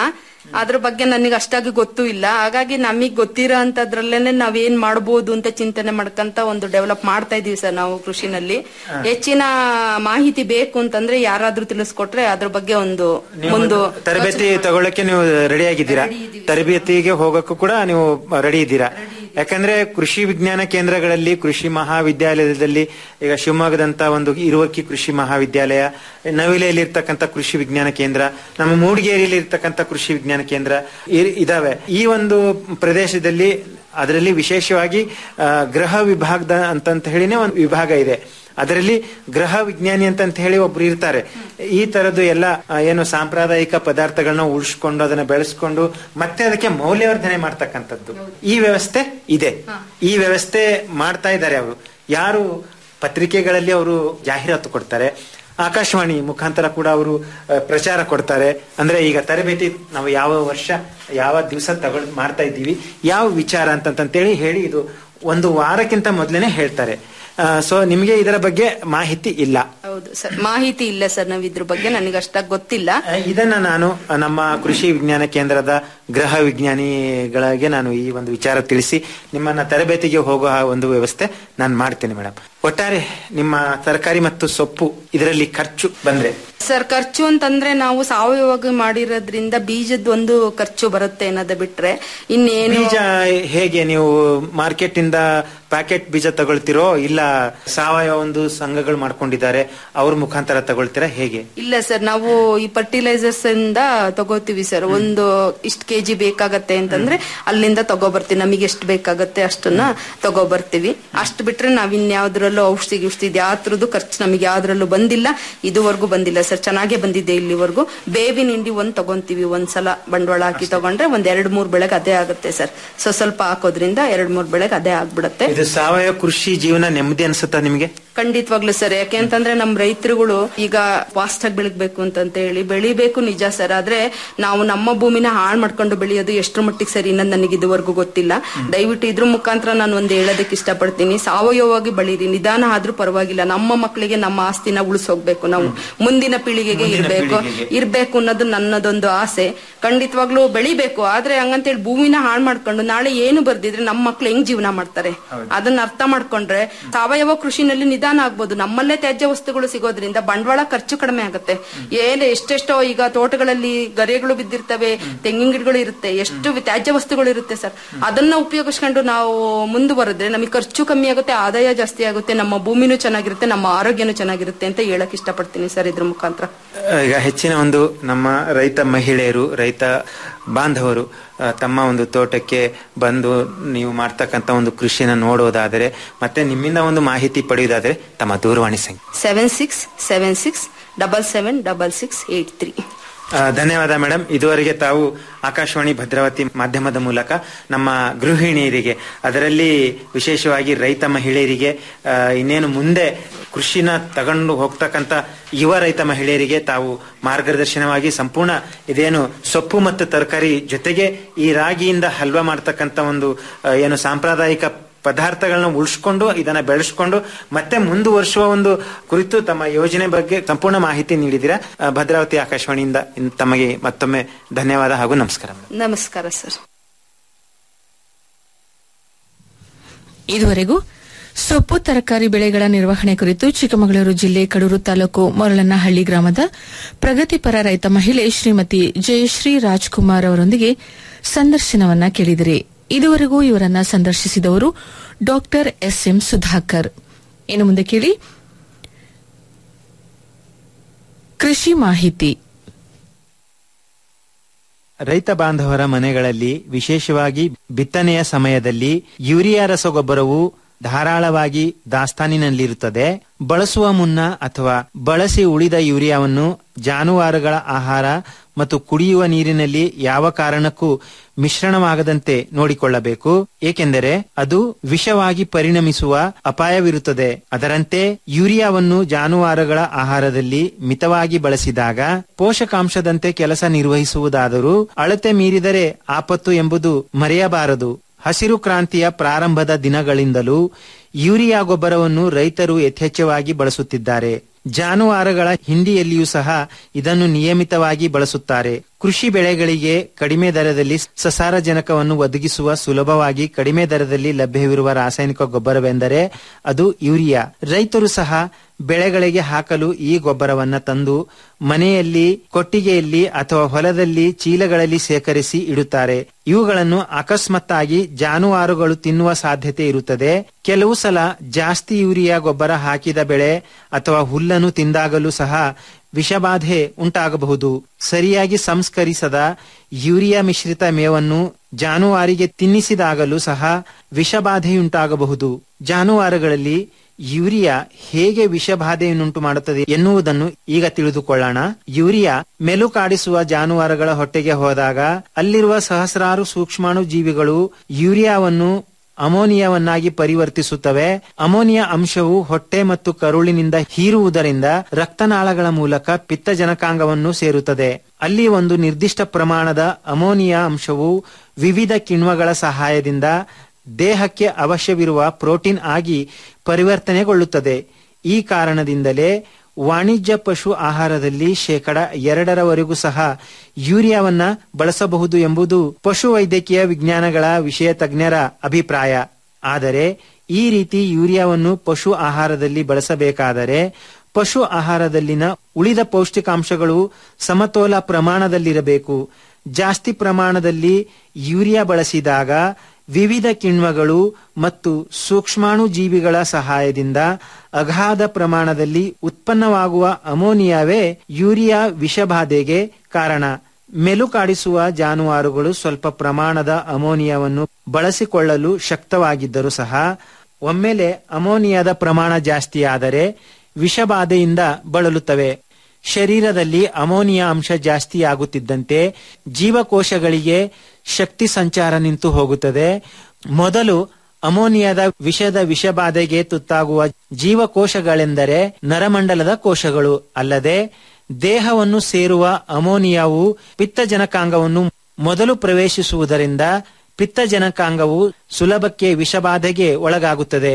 ಅದ್ರ ಬಗ್ಗೆ ನನಗೆ ಅಷ್ಟಾಗಿ ಗೊತ್ತೂ ಇಲ್ಲ ಹಾಗಾಗಿ ನಮಗ್ ಗೊತ್ತಿರೋ ಅಂತದ್ರಲ್ಲೇನೆ ನಾವೇನ್ ಮಾಡ್ಬೋದು ಅಂತ ಚಿಂತನೆ ಮಾಡ್ಕಂತ ಒಂದು ಡೆವಲಪ್ ಮಾಡ್ತಾ ಇದೀವಿ ಸರ್ ನಾವು ಕೃಷಿನಲ್ಲಿ ಹೆಚ್ಚಿನ ಮಾಹಿತಿ ಬೇಕು ಅಂತಂದ್ರೆ ಯಾರಾದ್ರೂ ತಿಳಿಸ್ಕೊಟ್ರೆ ಅದ್ರ ಬಗ್ಗೆ ಒಂದು ಮುಂದು ತರಬೇತಿ ತಗೊಳ್ಳಕ್ಕೆ ನೀವು ರೆಡಿ ಆಗಿದ್ದೀರಾ ತರಬೇತಿಗೆ ಹೋಗಕ್ಕೂ ಕೂಡ ನೀವು ರೆಡಿ ಇದ್ದೀರಾ ಯಾಕಂದ್ರೆ ಕೃಷಿ ವಿಜ್ಞಾನ ಕೇಂದ್ರಗಳಲ್ಲಿ ಕೃಷಿ ಮಹಾವಿದ್ಯಾಲಯದಲ್ಲಿ ಈಗ ಶಿವಮೊಗ್ಗದಂತ ಒಂದು ಇರುವಕ್ಕಿ ಕೃಷಿ ಮಹಾವಿದ್ಯಾಲಯ ನವಿಲೆಯಲ್ಲಿ ಇರ್ತಕ್ಕಂಥ ಕೃಷಿ ವಿಜ್ಞಾನ ಕೇಂದ್ರ ನಮ್ಮ ಮೂಡಿಗೇರಿಯಲ್ಲಿ ಇರ್ತಕ್ಕಂಥ ಕೃಷಿ ವಿಜ್ಞಾನ ಕೇಂದ್ರ ಇ- ಇದಾವೆ ಈ ಒಂದು ಪ್ರದೇಶದಲ್ಲಿ ಅದರಲ್ಲಿ ವಿಶೇಷವಾಗಿ ಆ, ಗೃಹ ವಿಭಾಗದ ಅಂತಂತ ಹೇಳಿನೇ ಒಂದು ವಿಭಾಗ ಇದೆ ಅದರಲ್ಲಿ ಗೃಹ ವಿಜ್ಞಾನಿ ಅಂತ ಹೇಳಿ ಒಬ್ರು ಇರ್ತಾರೆ ಈ ತರದ್ದು ಎಲ್ಲ ಆ, ಏನು ಸಾಂಪ್ರದಾಯಿಕ ಪದಾರ್ಥಗಳನ್ನ ಉಳಿಸ್ಕೊಂಡು ಅದನ್ನ ಬೆಳೆಸ್ಕೊಂಡು ಮತ್ತೆ ಅದಕ್ಕೆ ಮೌಲ್ಯವರ್ಧನೆ ಮಾಡ್ತಕ್ಕಂಥದ್ದು ಈ ವ್ಯವಸ್ಥೆ ಇದೆ ಈ ವ್ಯವಸ್ಥೆ ಮಾಡ್ತಾ ಇದ್ದಾರೆ ಅವರು ಯಾರು ಪತ್ರಿಕೆಗಳಲ್ಲಿ ಅವರು ಜಾಹೀರಾತು ಕೊಡ್ತಾರೆ ಆಕಾಶವಾಣಿ ಮುಖಾಂತರ ಕೂಡ ಅವರು ಆ, ಪ್ರಚಾರ ಕೊಡ್ತಾರೆ ಅಂದ್ರೆ ಈಗ ತರಬೇತಿ ನಾವು ಯಾವ ವರ್ಷ ಯಾವ ದಿವಸ ತಗೊಳ್ ಮಾಡ್ತಾ ಇದ್ದೀವಿ ಯಾವ ವಿಚಾರ ಅಂತಂತೇಳಿ ಹೇಳಿ ಇದು ಒಂದು ವಾರಕ್ಕಿಂತ ಮೊದಲೇನೆ ಹೇಳ್ತಾರೆ ಸೊ ನಿಮಗೆ ಇದರ ಬಗ್ಗೆ ಮಾಹಿತಿ ಇಲ್ಲ ಹೌದು ಸರ್ ಮಾಹಿತಿ ಇಲ್ಲ ಸರ್ ನಾವ್ ಇದ್ರ ಬಗ್ಗೆ ನನಗೆ ಅಷ್ಟಾಗಿ ಗೊತ್ತಿಲ್ಲ ಆ, ಇದನ್ನ ನಾನು ನಮ್ಮ ಕೃಷಿ ವಿಜ್ಞಾನ ಕೇಂದ್ರದ ಗೃಹ ವಿಜ್ಞಾನಿಗಳಿಗೆ ನಾನು ಈ ಒಂದು ವಿಚಾರ ತಿಳಿಸಿ ನಿಮ್ಮನ್ನ ತರಬೇತಿಗೆ ಹೋಗುವ ಒಂದು ವ್ಯವಸ್ಥೆ ನಾನು ಮಾಡ್ತೇನೆ ಮೇಡಮ್ ಒಟ್ಟಾರೆ ನಿಮ್ಮ ತರಕಾರಿ ಮತ್ತು ಸೊಪ್ಪು ಇದರಲ್ಲಿ ಖರ್ಚು ಬಂದ್ರೆ ಸರ್ ಖರ್ಚು ಅಂತಂದ್ರೆ ನಾವು ಸಾವಯವಾಗಿ ಮಾಡಿರೋದ್ರಿಂದ ಬೀಜದ ಒಂದು ಖರ್ಚು ಬರುತ್ತೆ ಅನ್ನೋದ ಬಿಟ್ರೆ ಇನ್ನೇನು ಬೀಜ ಹೇಗೆ ನೀವು ಮಾರ್ಕೆಟ್ ಇಂದ ಪ್ಯಾಕೆಟ್ ಬೀಜ ತಗೊಳ್ತಿರೋ ಇಲ್ಲ ಸಾವಯವ ಒಂದು ಸಂಘಗಳು ಮಾಡ್ಕೊಂಡಿದ್ದಾರೆ ಅವ್ರ ಮುಖಾಂತರ ತಗೊಳ್ತೀರಾ ಹೇಗೆ ಇಲ್ಲ ಸರ್ ನಾವು ಈ ಫರ್ಟಿಲೈಸರ್ಸ್ ಇಂದ ತಗೋತೀವಿ ಸರ್ ಒಂದು ಇಷ್ಟ ಕೆಜಿ ಬೇಕಾಗತ್ತೆ ಅಂತಂದ್ರೆ ಅಲ್ಲಿಂದ ತಗೋಬರ್ತೀವಿ ನಮಗೆ ಎಷ್ಟು ಬೇಕಾಗತ್ತೆ ಅಷ್ಟನ್ನ ತಗೋಬರ್ತೀವಿ ಅಷ್ಟು ಬಿಟ್ರೆ ನಾವ್ ಇನ್ಯಾವ್ದ್ರಲ್ಲೂ ಔಷಧಿ ಗಿಷ್ಧಿ ಯಾವ್ದ್ರದ್ದು ಖರ್ಚು ನಮಗೆ ಯಾವ್ದ್ರಲ್ಲೂ ಬಂದಿಲ್ಲ ಇದುವರೆಗೂ ಬಂದಿಲ್ಲ ಸರ್ ಚೆನ್ನಾಗೇ ಬಂದಿದೆ ಇಲ್ಲಿವರೆಗೂ ಬೇವಿನ ಹಿಂಡಿ ಒಂದ್ ತಗೊಂತೀವಿ ಒಂದ್ಸಲ ಬಂಡವಾಳ ಹಾಕಿ ತಗೊಂಡ್ರೆ ಒಂದ್ ಎರಡ್ ಮೂರ್ ಬೆಳೆಗೆ ಅದೇ ಆಗುತ್ತೆ ಸರ್ ಸೊ ಸ್ವಲ್ಪ ಹಾಕೋದ್ರಿಂದ ಎರಡ್ ಮೂರ್ ಬೆಳೆಗೆ ಅದೇ ಆಗ್ಬಿಡತ್ತೆ ಇದು ಸಾವಯವ ಕೃಷಿ ಜೀವನ ನೆಮ್ಮದಿ ಅನ್ಸುತ್ತಾ ನಿಮಗೆ ಖಂಡಿತವಾಗ್ಲು ಸರ್ ಯಾಕೆಂತಂದ್ರೆ ನಮ್ ರೈತರುಗಳು ಈಗ ಫಾಸ್ಟ್ ಆಗಿ ಬೆಳಗ್ಬೇಕು ಅಂತಂತ ಹೇಳಿ ಬೆಳಿಬೇಕು ನಿಜ ಸರ್ ಆದ್ರೆ ನಾವು ನಮ್ಮ ಭೂಮಿನ ಹಾಳು ಮಾಡ್ಕೊಂಡು ಬೆಳೆಯೋದು ಎಷ್ಟ್ರ ಮಟ್ಟಿಗೆ ಸರಿ ಅನ್ನೋದು ನನಗೆ ಇದುವರೆಗೂ ಗೊತ್ತಿಲ್ಲ ದಯವಿಟ್ಟು ಇದ್ರ ಮುಖಾಂತರ ನಾನು ಒಂದು ಹೇಳೋದಕ್ಕೆ ಇಷ್ಟಪಡ್ತೀನಿ ಸಾವಯವವಾಗಿ ಬೆಳೀರಿ ನಿಧಾನ ಆದ್ರೂ ಪರವಾಗಿಲ್ಲ ನಮ್ಮ ಮಕ್ಕಳಿಗೆ ನಮ್ಮ ಆಸ್ತಿನ ಉಳಿಸೋಗ್ಬೇಕು ನಾವು ಮುಂದಿನ ಪೀಳಿಗೆಗೆ ಮುಂದಿನ ಇರ್ಬೇಕು ಪೀಳಿಗೆಗೆ. ಇರ್ಬೇಕು ಅನ್ನೋದು ನನ್ನದೊಂದು ಆಸೆ ಖಂಡಿತವಾಗ್ಲೂ ಬೆಳಿಬೇಕು ಆದ್ರೆ ಹಂಗಂತೇಳಿ ಭೂಮಿನ ಹಾಳು ಮಾಡ್ಕೊಂಡು ನಾಳೆ ಏನು ಬರ್ದಿದ್ರೆ ನಮ್ಮ ಮಕ್ಳು ಹೆಂಗ್ ಜೀವನ ಮಾಡ್ತಾರೆ ಅದನ್ನ ಅರ್ಥ ಮಾಡ್ಕೊಂಡ್ರೆ ಸಾವಯವ ಕೃಷಿನಲ್ಲಿ ನಿಧಾನ ಆಗ್ಬೋದು ನಮ್ಮಲ್ಲೇ ತ್ಯಾಜ್ಯ ವಸ್ತುಗಳು ಸಿಗೋದ್ರಿಂದ ಬಂಡವಾಳ ಖರ್ಚು ಕಡಿಮೆ ಆಗುತ್ತೆ ಏನ್ ಎಷ್ಟೆಷ್ಟೋ ಈಗ ತೋಟಗಳಲ್ಲಿ ಗರಿಗಳು ಬಿದ್ದಿರ್ತವೆ ತೆಂಗಿನ ಗಿಡಗಳು ಇರುತ್ತೆ ಎಷ್ಟು ತ್ಯಾಜ್ಯ ವಸ್ತುಗಳು ಇರುತ್ತೆ ಸರ್ ಅದನ್ನ ಉಪಯೋಗಿಸ್ಕೊಂಡು ನಾವು ಮುಂದುವರೆದ್ರೆ ನಮಗೆ ಖರ್ಚು ಕಮ್ಮಿ ಆಗುತ್ತೆ ಆದಾಯ ಜಾಸ್ತಿ ಆಗುತ್ತೆ ನಮ್ಮ ಭೂಮಿನೂ ಚೆನ್ನಾಗಿರುತ್ತೆ ನಮ್ಮ ಆರೋಗ್ಯನೂ ಚೆನ್ನಾಗಿರುತ್ತೆ ಅಂತ ಹೇಳಕ್ ಇಷ್ಟಪಡ್ತೀನಿ ಸರ್ ಇದ್ರ ಮುಖಾಂತರ ಈಗ ಹೆಚ್ಚಿನ ಒಂದು ನಮ್ಮ ರೈತ ಮಹಿಳೆಯರು ರೈತ ಬಾಂಧವರು ಆ, ತಮ್ಮ ಒಂದು ತೋಟಕ್ಕೆ ಬಂದು ನೀವು ಮಾಡ್ತಕ್ಕಂಥ ಒಂದು ಕೃಷಿನ ನೋಡೋದಾದರೆ ಮತ್ತೆ ನಿಮ್ಮಿಂದ ಒಂದು ಮಾಹಿತಿ ಪಡೆಯುವುದಾದರೆ ತಮ್ಮ ದೂರವಾಣಿ ಸಂಖ್ಯೆ seven six seven six double seven double six eight three ಆ, ಧನ್ಯವಾದ ಮೇಡಮ್ ಇದುವರೆಗೆ ತಾವು ಆಕಾಶವಾಣಿ ಭದ್ರಾವತಿ ಮಾಧ್ಯಮದ ಮೂಲಕ ನಮ್ಮ ಗೃಹಿಣಿಯರಿಗೆ ಅದರಲ್ಲಿ ವಿಶೇಷವಾಗಿ ರೈತ ಮಹಿಳೆಯರಿಗೆ ಆ, ಇನ್ನೇನು ಮುಂದೆ ಕೃಷಿನ ತಗೊಂಡು ಹೋಗ್ತಕ್ಕಂತ ಯುವ ರೈತ ಮಹಿಳೆಯರಿಗೆ ತಾವು ಮಾರ್ಗದರ್ಶನವಾಗಿ ಸಂಪೂರ್ಣ ಇದೇನು ಸೊಪ್ಪು ಮತ್ತು ತರಕಾರಿ ಜೊತೆಗೆ ಈ ರಾಗಿಯಿಂದ ಹಲ್ವಾ ಮಾಡ್ತಕ್ಕಂತ ಒಂದು ಆ, ಏನು ಸಾಂಪ್ರದಾಯಿಕ ಪದಾರ್ಥಗಳನ್ನ ಉಳಿಸ್ಕೊಂಡು ಇದನ್ನ ಬೆಳೆಸ್ಕೊಂಡು ಮತ್ತೆ ಮುಂದುವರಿಸುವ ಒಂದು ಕುರಿತು ತಮ್ಮ ಯೋಜನೆ ಬಗ್ಗೆ ಸಂಪೂರ್ಣ ಮಾಹಿತಿ ನೀಡಿದ್ದೀರಾ ಆ, ಭದ್ರಾವತಿ ಆಕಾಶವಾಣಿಯಿಂದ ಇನ್- ತಮಗೆ ಮತ್ತೊಮ್ಮೆ ಧನ್ಯವಾದ ಹಾಗೂ ನಮಸ್ಕಾರ ನಮಸ್ಕಾರ ಸರ್ ಇದುವರೆಗೂ ಸೊಪ್ಪು ತರಕಾರಿ ಬೆಳೆಗಳ ನಿರ್ವಹಣೆ ಕುರಿತು ಚಿಕ್ಕಮಗಳೂರು ಜಿಲ್ಲೆ ಕಡೂರು ತಾಲೂಕು ಮೊರಳನಹಳ್ಳಿ ಗ್ರಾಮದ ಪ್ರಗತಿಪರ ರೈತ ಮಹಿಳೆ ಶ್ರೀಮತಿ ಜಯಶ್ರೀ ರಾಜ್ಕುಮಾರ್ ಅವರೊಂದಿಗೆ ಸಂದರ್ಶನವನ್ನ ಕೇಳಿದಿರಿ ಇದುವರೆಗೂ ಇವರನ್ನ ಸಂದರ್ಶಿಸಿದವರು ಡಾಕ್ಟರ್ ಎಸ್ಎಂ ಸುಧಾಕರ್ ಇನ್ನು ಮುಂದೆ ಕೇಳಿ ಕೃಷಿ ಮಾಹಿತಿ ರೈತ ಬಾಂಧವರ ಮನೆಗಳಲ್ಲಿ ವಿಶೇಷವಾಗಿ ಬಿತ್ತನೆಯ ಸಮಯದಲ್ಲಿ ಯೂರಿಯಾ ರಸಗೊಬ್ಬರವು ಧಾರಾಳವಾಗಿ ದಾಸ್ತಾನಿನಲ್ಲಿರುತ್ತದೆ ಬಳಸುವ ಮುನ್ನ ಅಥವಾ ಬಳಸಿ ಉಳಿದ ಯೂರಿಯಾವನ್ನು ಜಾನುವಾರುಗಳ ಆಹಾರ ಮತ್ತು ಕುಡಿಯುವ ನೀರಿನಲ್ಲಿ ಯಾವ ಕಾರಣಕ್ಕೂ ಮಿಶ್ರಣವಾಗದಂತೆ ನೋಡಿಕೊಳ್ಳಬೇಕು ಏಕೆಂದರೆ ಅದು ವಿಷವಾಗಿ ಪರಿಣಮಿಸುವ ಅಪಾಯವಿರುತ್ತದೆ ಅದರಂತೆ ಯೂರಿಯಾವನ್ನು ಜಾನುವಾರುಗಳ ಆಹಾರದಲ್ಲಿ ಮಿತವಾಗಿ ಬಳಸಿದಾಗ ಪೋಷಕಾಂಶದಂತೆ ಕೆಲಸ ನಿರ್ವಹಿಸುವುದಾದರೂ ಅಳತೆ ಮೀರಿದರೆ ಆಪತ್ತು ಎಂಬುದು ಮರೆಯಬಾರದು ಹಸಿರು ಕ್ರಾಂತಿಯ ಪ್ರಾರಂಭದ ದಿನಗಳಿಂದಲೂ ಯೂರಿಯಾ ಗೊಬ್ಬರವನ್ನು ರೈತರು ಯಥೇಚ್ಛವಾಗಿ ಬಳಸುತ್ತಿದ್ದಾರೆ ಜಾನುವಾರುಗಳ ಹಿಂಡಿಯಲ್ಲಿಯೂ ಸಹ ಇದನ್ನು ನಿಯಮಿತವಾಗಿ ಬಳಸುತ್ತಾರೆ ಕೃಷಿ ಬೆಳೆಗಳಿಗೆ ಕಡಿಮೆ ದರದಲ್ಲಿ ಸಸಾರಜನಕವನ್ನು ಒದಗಿಸುವ ಸುಲಭವಾಗಿ ಕಡಿಮೆ ದರದಲ್ಲಿ ಲಭ್ಯವಿರುವ ರಾಸಾಯನಿಕ ಗೊಬ್ಬರವೆಂದರೆ ಅದು ಯೂರಿಯಾ ರೈತರು ಸಹ ಬೆಳೆಗಳಿಗೆ ಹಾಕಲು ಈ ಗೊಬ್ಬರವನ್ನ ತಂದು ಮನೆಯಲ್ಲಿ ಕೊಟ್ಟಿಗೆಯಲ್ಲಿ ಅಥವಾ ಹೊಲದಲ್ಲಿ ಚೀಲಗಳಲ್ಲಿ ಸೇಕರಿಸಿ ಇಡುತ್ತಾರೆ ಇವುಗಳನ್ನು ಅಕಸ್ಮಾತ್ತಾಗಿ ಜಾನುವಾರುಗಳು ತಿನ್ನುವ ಸಾಧ್ಯತೆ ಇರುತ್ತದೆ ಕೆಲವು ಸಲ ಜಾಸ್ತಿ ಯೂರಿಯಾ ಗೊಬ್ಬರ ಹಾಕಿದ ಬೆಳೆ ಅಥವಾ ಹುಲ್ಲನ್ನು ತಿಂದಾಗಲೂ ಸಹ ವಿಷಬಾಧೆ ಉಂಟಾಗಬಹುದು ಸರಿಯಾಗಿ ಸಂಸ್ಕರಿಸದ ಯೂರಿಯಾ ಮಿಶ್ರಿತ ಮೇವನ್ನು ಜಾನುವಾರಿಗೆ ತಿನ್ನಿಸಿದಾಗಲೂ ಸಹ ವಿಷಬಾಧೆಯುಂಟಾಗಬಹುದು ಜಾನುವಾರುಗಳಲ್ಲಿ ಯೂರಿಯಾ ಹೇಗೆ ವಿಷಬಾಧೆಯನ್ನುಂಟು ಮಾಡುತ್ತದೆ ಎನ್ನುವುದನ್ನು ಈಗ ತಿಳಿದುಕೊಳ್ಳೋಣ ಯೂರಿಯಾ ಮೆಲುಕಾಡಿಸುವ ಜಾನುವಾರುಗಳ ಹೊಟ್ಟೆಗೆ ಹೋದಾಗ ಅಲ್ಲಿರುವ ಸಹಸ್ರಾರು ಸೂಕ್ಷ್ಮಾಣು ಜೀವಿಗಳು ಯೂರಿಯಾವನ್ನು ಅಮೋನಿಯಾವನ್ನಾಗಿ ಪರಿವರ್ತಿಸುತ್ತವೆ ಅಮೋನಿಯಾ ಅಂಶವು ಹೊಟ್ಟೆ ಮತ್ತು ಕರುಳಿನಿಂದ ಹೀರುವುದರಿಂದ ರಕ್ತನಾಳಗಳ ಮೂಲಕ ಪಿತ್ತಜನಕಾಂಗವನ್ನು ಸೇರುತ್ತದೆ ಅಲ್ಲಿ ಒಂದು ನಿರ್ದಿಷ್ಟ ಪ್ರಮಾಣದ ಅಮೋನಿಯಾ ಅಂಶವು ವಿವಿಧ ಕಿಣ್ವಗಳ ಸಹಾಯದಿಂದ ದೇಹಕ್ಕೆ ಅವಶ್ಯವಿರುವ ಪ್ರೋಟೀನ್ ಆಗಿ ಪರಿವರ್ತನೆಗೊಳ್ಳುತ್ತದೆ ಈ ಕಾರಣದಿಂದಲೇ ವಾಣಿಜ್ಯ ಪಶು ಆಹಾರದಲ್ಲಿ ಶೇಕಡ ಎರಡರವರೆಗೂ ಸಹ ಯೂರಿಯಾವನ್ನ ಬಳಸಬಹುದು ಎಂಬುದು ಪಶು ವೈದ್ಯಕೀಯ ವಿಜ್ಞಾನಗಳ ವಿಷಯ ತಜ್ಞರ ಅಭಿಪ್ರಾಯ ಆದರೆ ಈ ರೀತಿ ಯೂರಿಯಾವನ್ನು ಪಶು ಆಹಾರದಲ್ಲಿ ಬಳಸಬೇಕಾದರೆ ಪಶು ಆಹಾರದಲ್ಲಿನ ಉಳಿದ ಪೌಷ್ಟಿಕಾಂಶಗಳು ಸಮತೋಲ ಪ್ರಮಾಣದಲ್ಲಿರಬೇಕು ಜಾಸ್ತಿ ಪ್ರಮಾಣದಲ್ಲಿ ಯೂರಿಯಾ ಬಳಸಿದಾಗ ವಿವಿಧ ಕಿಣ್ವಗಳು ಮತ್ತು ಸೂಕ್ಷ್ಮಾಣು ಜೀವಿಗಳ ಸಹಾಯದಿಂದ ಅಗಾಧ ಪ್ರಮಾಣದಲ್ಲಿ ಉತ್ಪನ್ನವಾಗುವ ಅಮೋನಿಯಾವೇ ಯೂರಿಯಾ ವಿಷಬಾಧೆಗೆ ಕಾರಣ ಮೆಲುಕಾಡಿಸುವ ಜಾನುವಾರುಗಳು ಸ್ವಲ್ಪ ಪ್ರಮಾಣದ ಅಮೋನಿಯಾವನ್ನು ಬಳಸಿಕೊಳ್ಳಲು ಶಕ್ತವಾಗಿದ್ದರೂ ಸಹ ಒಮ್ಮೆಲೆ ಅಮೋನಿಯಾದ ಪ್ರಮಾಣ ಜಾಸ್ತಿಯಾದರೆ ವಿಷಬಾಧೆಯಿಂದ ಬಳಲುತ್ತವೆ ಶರೀರದಲ್ಲಿ ಅಮೋನಿಯಾ ಅಂಶ ಜಾಸ್ತಿಯಾಗುತ್ತಿದ್ದಂತೆ ಜೀವಕೋಶಗಳಿಗೆ ಶಕ್ತಿ ಸಂಚಾರ ನಿಂತು ಹೋಗುತ್ತದೆ ಮೊದಲು ಅಮೋನಿಯಾದ ವಿಷದ ವಿಷಬಾಧೆಗೆ ತುತ್ತಾಗುವ ಜೀವಕೋಶಗಳೆಂದರೆ ನರಮಂಡಲದ ಕೋಶಗಳು ಅಲ್ಲದೆ ದೇಹವನ್ನು ಸೇರುವ ಅಮೋನಿಯಾವು ಪಿತ್ತಜನಕಾಂಗವನ್ನು ಮೊದಲು ಪ್ರವೇಶಿಸುವುದರಿಂದ ಪಿತ್ತಜನಕಾಂಗವು ಸುಲಭಕ್ಕೆ ವಿಷಬಾಧೆಗೆ ಒಳಗಾಗುತ್ತದೆ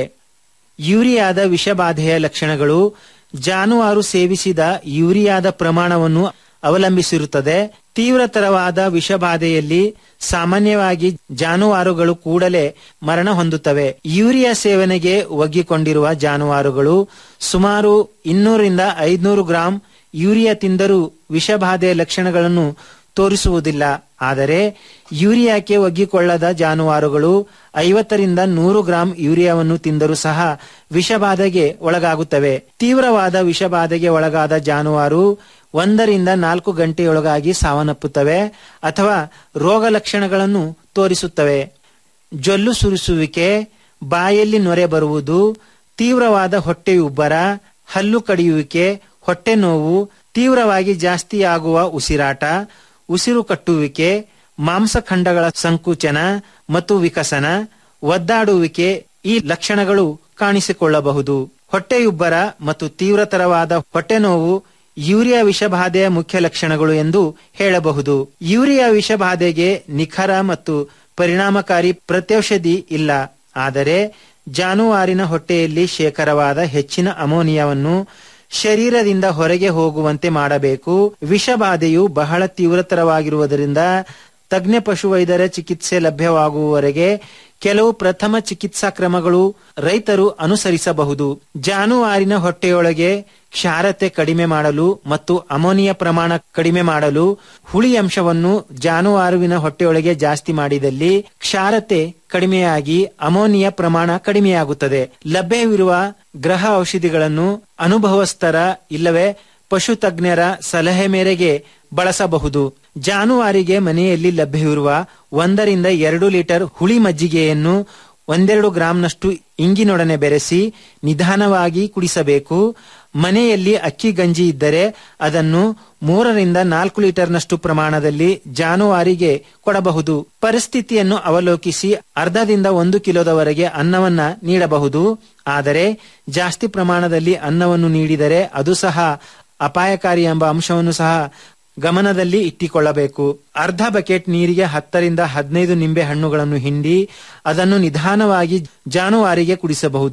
ಯೂರಿಯಾದ ವಿಷಬಾಧೆಯ ಲಕ್ಷಣಗಳು ಜಾನುವಾರು ಸೇವಿಸಿದ ಯೂರಿಯಾದ ಪ್ರಮಾಣವನ್ನು ಅವಲಂಬಿಸಿರುತ್ತದೆ ತೀವ್ರತರವಾದ ವಿಷಬಾಧೆಯಲ್ಲಿ ಸಾಮಾನ್ಯವಾಗಿ ಜಾನುವಾರುಗಳು ಕೂಡಲೇ ಮರಣ ಹೊಂದುತ್ತವೆ ಯೂರಿಯಾ ಸೇವನೆಗೆ ಒಗ್ಗಿಕೊಂಡಿರುವ ಜಾನುವಾರುಗಳು ಸುಮಾರು ಇನ್ನೂರಿಂದ ಐದ್ನೂರು ಗ್ರಾಂ ಯೂರಿಯಾ ತಿಂದರೂ ವಿಷಬಾಧೆಯ ಲಕ್ಷಣಗಳನ್ನು ತೋರಿಸುವುದಿಲ್ಲ ಆದರೆ ಯೂರಿಯಾಕ್ಕೆ ಒಗ್ಗಿಕೊಳ್ಳದ ಜಾನುವಾರುಗಳು ಐವತ್ತರಿಂದ ನೂರು ಗ್ರಾಂ ಯೂರಿಯಾವನ್ನು ತಿಂದರೂ ಸಹ ವಿಷಬಾಧೆಗೆ ಒಳಗಾಗುತ್ತವೆ ತೀವ್ರವಾದ ವಿಷಬಾಧೆಗೆ ಒಳಗಾದ ಜಾನುವಾರು ಒಂದರಿಂದ ನಾಲ್ಕು ಗಂಟೆಯೊಳಗಾಗಿ ಸಾವನ್ನಪ್ಪುತ್ತವೆ ಅಥವಾ ರೋಗ ಲಕ್ಷಣಗಳನ್ನು ತೋರಿಸುತ್ತವೆ ಜೊಲ್ಲು ಸುರಿಸುವಿಕೆ ಬಾಯಲ್ಲಿ ನೊರೆ ಬರುವುದು ತೀವ್ರವಾದ ಹೊಟ್ಟೆಯುಬ್ಬರ ಹಲ್ಲು ಕಡಿಯುವಿಕೆ ಹೊಟ್ಟೆ ನೋವು ತೀವ್ರವಾಗಿ ಜಾಸ್ತಿಯಾಗುವ ಉಸಿರಾಟ ಉಸಿರು ಕಟ್ಟುವಿಕೆ ಮಾಂಸಖಂಡಗಳ ಸಂಕುಚನ ಮತ್ತು ವಿಕಸನ ಒದ್ದಾಡುವಿಕೆ ಈ ಲಕ್ಷಣಗಳು ಕಾಣಿಸಿಕೊಳ್ಳಬಹುದು ಹೊಟ್ಟೆಯುಬ್ಬರ ಮತ್ತು ತೀವ್ರತರವಾದ ಹೊಟ್ಟೆ ನೋವು ಯೂರಿಯಾ ವಿಷಬಾಧೆಯ ಮುಖ್ಯ ಲಕ್ಷಣಗಳು ಎಂದು ಹೇಳಬಹುದು ಯೂರಿಯಾ ವಿಷಬಾಧೆಗೆ ನಿಖರ ಮತ್ತು ಪರಿಣಾಮಕಾರಿ ಪ್ರತ್ಯೌಷಧಿ ಇಲ್ಲ ಆದರೆ ಜಾನುವಾರಿನ ಹೊಟ್ಟೆಯಲ್ಲಿ ಶೇಖರವಾದ ಹೆಚ್ಚಿನ ಅಮೋನಿಯಾವನ್ನು ಶರೀರದಿಂದ ಹೊರಗೆ ಹೋಗುವಂತೆ ಮಾಡಬೇಕು ವಿಷಬಾಧೆಯು ಬಹಳ ತೀವ್ರತರವಾಗಿರುವುದರಿಂದ ತಜ್ಞ ಪಶುವೈದ್ಯರ ಚಿಕಿತ್ಸೆ ಲಭ್ಯವಾಗುವವರೆಗೆ ಕೆಲವು ಪ್ರಥಮ ಚಿಕಿತ್ಸಾ ಕ್ರಮಗಳು ರೈತರು ಅನುಸರಿಸಬಹುದು ಜಾನುವಾರಿನ ಹೊಟ್ಟೆಯೊಳಗೆ ಕ್ಷಾರತೆ ಕಡಿಮೆ ಮಾಡಲು ಮತ್ತು ಅಮೋನಿಯಾ ಪ್ರಮಾಣ ಕಡಿಮೆ ಮಾಡಲು ಹುಳಿ ಅಂಶವನ್ನು ಜಾನುವಾರುವಿನ ಹೊಟ್ಟೆಯೊಳಗೆ ಜಾಸ್ತಿ ಮಾಡಿದಲ್ಲಿ ಕ್ಷಾರತೆ ಕಡಿಮೆಯಾಗಿ ಅಮೋನಿಯಾ ಪ್ರಮಾಣ ಕಡಿಮೆಯಾಗುತ್ತದೆ ಲಭ್ಯವಿರುವ ಗ್ರಹ ಔಷಧಿಗಳನ್ನು ಅನುಭವಸ್ಥರ ಇಲ್ಲವೇ ಪಶು ತಜ್ಞರ ಸಲಹೆ ಮೇರೆಗೆ ಬಳಸಬಹುದು ಜಾನುವಾರಿಗೆ ಮನೆಯಲ್ಲಿ ಲಭ್ಯವಿರುವ ಒಂದರಿಂದ ಎರಡು ಲೀಟರ್ ಹುಳಿ ಮಜ್ಜಿಗೆಯನ್ನು ಒಂದೆರಡು ಗ್ರಾಂನಷ್ಟು ಇಂಗಿನೊಡನೆ ಬೆರೆಸಿ ನಿಧಾನವಾಗಿ ಕುಡಿಸಬೇಕು ಮನೆಯಲ್ಲಿ ಅಕ್ಕಿ ಗಂಜಿ ಇದ್ದರೆ ಅದನ್ನು ಮೂರರಿಂದ ನಾಲ್ಕು ಲೀಟರ್ನಷ್ಟು ಪ್ರಮಾಣದಲ್ಲಿ ಜಾನುವಾರಿಗೆ ಕೊಡಬಹುದು ಪರಿಸ್ಥಿತಿಯನ್ನು ಅವಲೋಕಿಸಿ ಅರ್ಧದಿಂದ ಒಂದು ಕಿಲೋದವರೆಗೆ ಅನ್ನವನ್ನ ನೀಡಬಹುದು ಆದರೆ ಜಾಸ್ತಿ ಪ್ರಮಾಣದಲ್ಲಿ ಅನ್ನವನ್ನು ನೀಡಿದರೆ ಅದು ಸಹ ಅಪಾಯಕಾರಿ ಎಂಬ ಅಂಶವನ್ನು ಸಹ ಗಮನದಲ್ಲಿ ಇಟ್ಟಿಕೊಳ್ಳಬೇಕು ಅರ್ಧ ಬಕೆಟ್ ನೀರಿಗೆ ಹತ್ತರಿಂದ ಹದಿನೈದು ನಿಂಬೆ ಹಣ್ಣುಗಳನ್ನು ಹಿಂಡಿ ಅದನ್ನು ನಿಧಾನವಾಗಿ ಜಾನುವಾರಿಗೆ ಕುಡಿಸಬಹುದು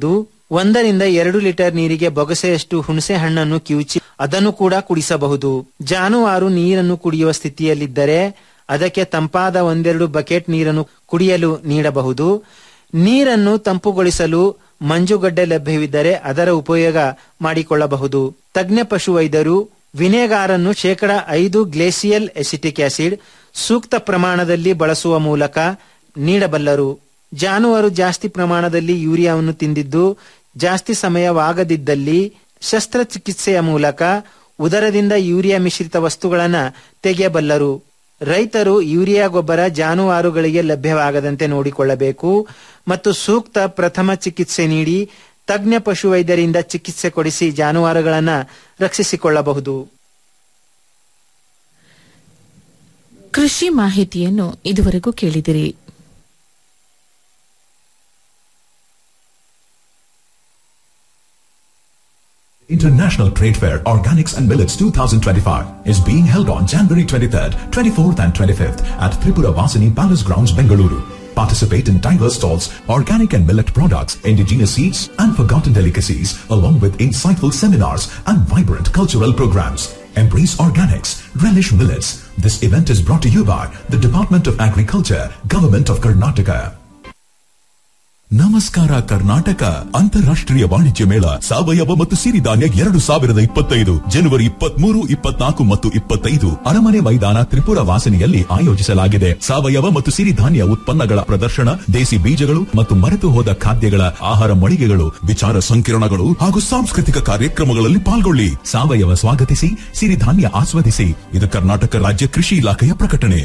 ಒಂದರಿಂದ ಎರಡು ಲೀಟರ್ ನೀರಿಗೆ ಬೊಗಸೆಯಷ್ಟು ಹುಣಸೆ ಹಣ್ಣನ್ನು ಕಿವುಚಿ ಅದನ್ನು ಕೂಡ ಕುಡಿಸಬಹುದು ಜಾನುವಾರು ನೀರನ್ನು ಕುಡಿಯುವ ಸ್ಥಿತಿಯಲ್ಲಿದ್ದರೆ ಅದಕ್ಕೆ ತಂಪಾದ ಒಂದೆರಡು ಬಕೆಟ್ ನೀರನ್ನು ಕುಡಿಯಲು ನೀಡಬಹುದು ನೀರನ್ನು ತಂಪುಗೊಳಿಸಲು ಮಂಜುಗಡ್ಡೆ ಲಭ್ಯವಿದ್ದರೆ ಅದರ ಉಪಯೋಗ ಮಾಡಿಕೊಳ್ಳಬಹುದು ತಜ್ಞ ಪಶುವೈದ್ಯರು ವಿನೆಗಾರನ್ನು ಶೇಕಡ ಐದು ಗ್ಲೇಸಿಯಲ್ ಎಸಿಟಿಕ್ ಆಸಿಡ್ ಸೂಕ್ತ ಪ್ರಮಾಣದಲ್ಲಿ ಬಳಸುವ ಮೂಲಕ ನೀಡಬಲ್ಲರು ಜಾನುವಾರು ಜಾಸ್ತಿ ಪ್ರಮಾಣದಲ್ಲಿ ಯೂರಿಯಾವನ್ನು ತಿಂದಿದ್ದು ಜಾಸ್ತಿ ಸಮಯವಾಗದಿದ್ದಲ್ಲಿ ಶಸ್ತ್ರಚಿಕಿತ್ಸೆಯ ಮೂಲಕ ಉದರದಿಂದ ಯೂರಿಯಾ ಮಿಶ್ರಿತ ವಸ್ತುಗಳನ್ನು ತೆಗೆಯಬಲ್ಲರು ರೈತರು ಯೂರಿಯಾ ಗೊಬ್ಬರ ಜಾನುವಾರುಗಳಿಗೆ ಲಭ್ಯವಾಗದಂತೆ ನೋಡಿಕೊಳ್ಳಬೇಕು ಮತ್ತು ಸೂಕ್ತ ಪ್ರಥಮ ಚಿಕಿತ್ಸೆ ನೀಡಿ ತಜ್ಞ ಪಶುವೈದ್ಯರಿಂದ ಚಿಕಿತ್ಸೆ ಕೊಡಿಸಿ ಜಾನುವಾರುಗಳನ್ನು ರಕ್ಷಿಸಿಕೊಳ್ಳಬಹುದು ಕೃಷಿ ಮಾಹಿತಿಯನ್ನು ಇದುವರೆಗೂ ಕೇಳಿದಿರಿ International Trade Fair Organics and Millets 2025 is being held on January 23rd, 24th and 25th at Tripura Vasini Palace Grounds, Bengaluru. Participate in diverse stalls, organic and millet products, indigenous seeds and forgotten delicacies along with insightful seminars and vibrant cultural programs. Embrace organics, relish millets. This event is brought to you by the Department of Agriculture, Government of Karnataka. ನಮಸ್ಕಾರ ಕರ್ನಾಟಕ ಅಂತಾರಾಷ್ಟ್ರೀಯ ವಾಣಿಜ್ಯ ಮೇಳ ಸಾವಯವ ಮತ್ತು ಸಿರಿಧಾನ್ಯ ಎರಡು ಸಾವಿರದ ಇಪ್ಪತ್ತೈದು ಜನವರಿ ಇಪ್ಪತ್ಮೂರು ಇಪ್ಪತ್ನಾಲ್ಕು ಮತ್ತು ಇಪ್ಪತ್ತೈದು ಅರಮನೆ ಮೈದಾನ ತ್ರಿಪುರ ವಾಸನೆಯಲ್ಲಿ ಆಯೋಜಿಸಲಾಗಿದೆ ಸಾವಯವ ಮತ್ತು ಸಿರಿಧಾನ್ಯ ಉತ್ಪನ್ನಗಳ ಪ್ರದರ್ಶನ ದೇಸಿ ಬೀಜಗಳು ಮತ್ತು ಮರೆತು ಹೋದ ಖಾದ್ಯಗಳ ಆಹಾರ ಮಳಿಗೆಗಳು ವಿಚಾರ ಸಂಕಿರಣಗಳು ಹಾಗೂ ಸಾಂಸ್ಕೃತಿಕ ಕಾರ್ಯಕ್ರಮಗಳಲ್ಲಿ ಪಾಲ್ಗೊಳ್ಳಿ ಸಾವಯವ ಸ್ವಾಗತಿಸಿ ಸಿರಿಧಾನ್ಯ ಆಸ್ವಾದಿಸಿ ಇದು ಕರ್ನಾಟಕ ರಾಜ್ಯ ಕೃಷಿ ಇಲಾಖೆಯ ಪ್ರಕಟಣೆ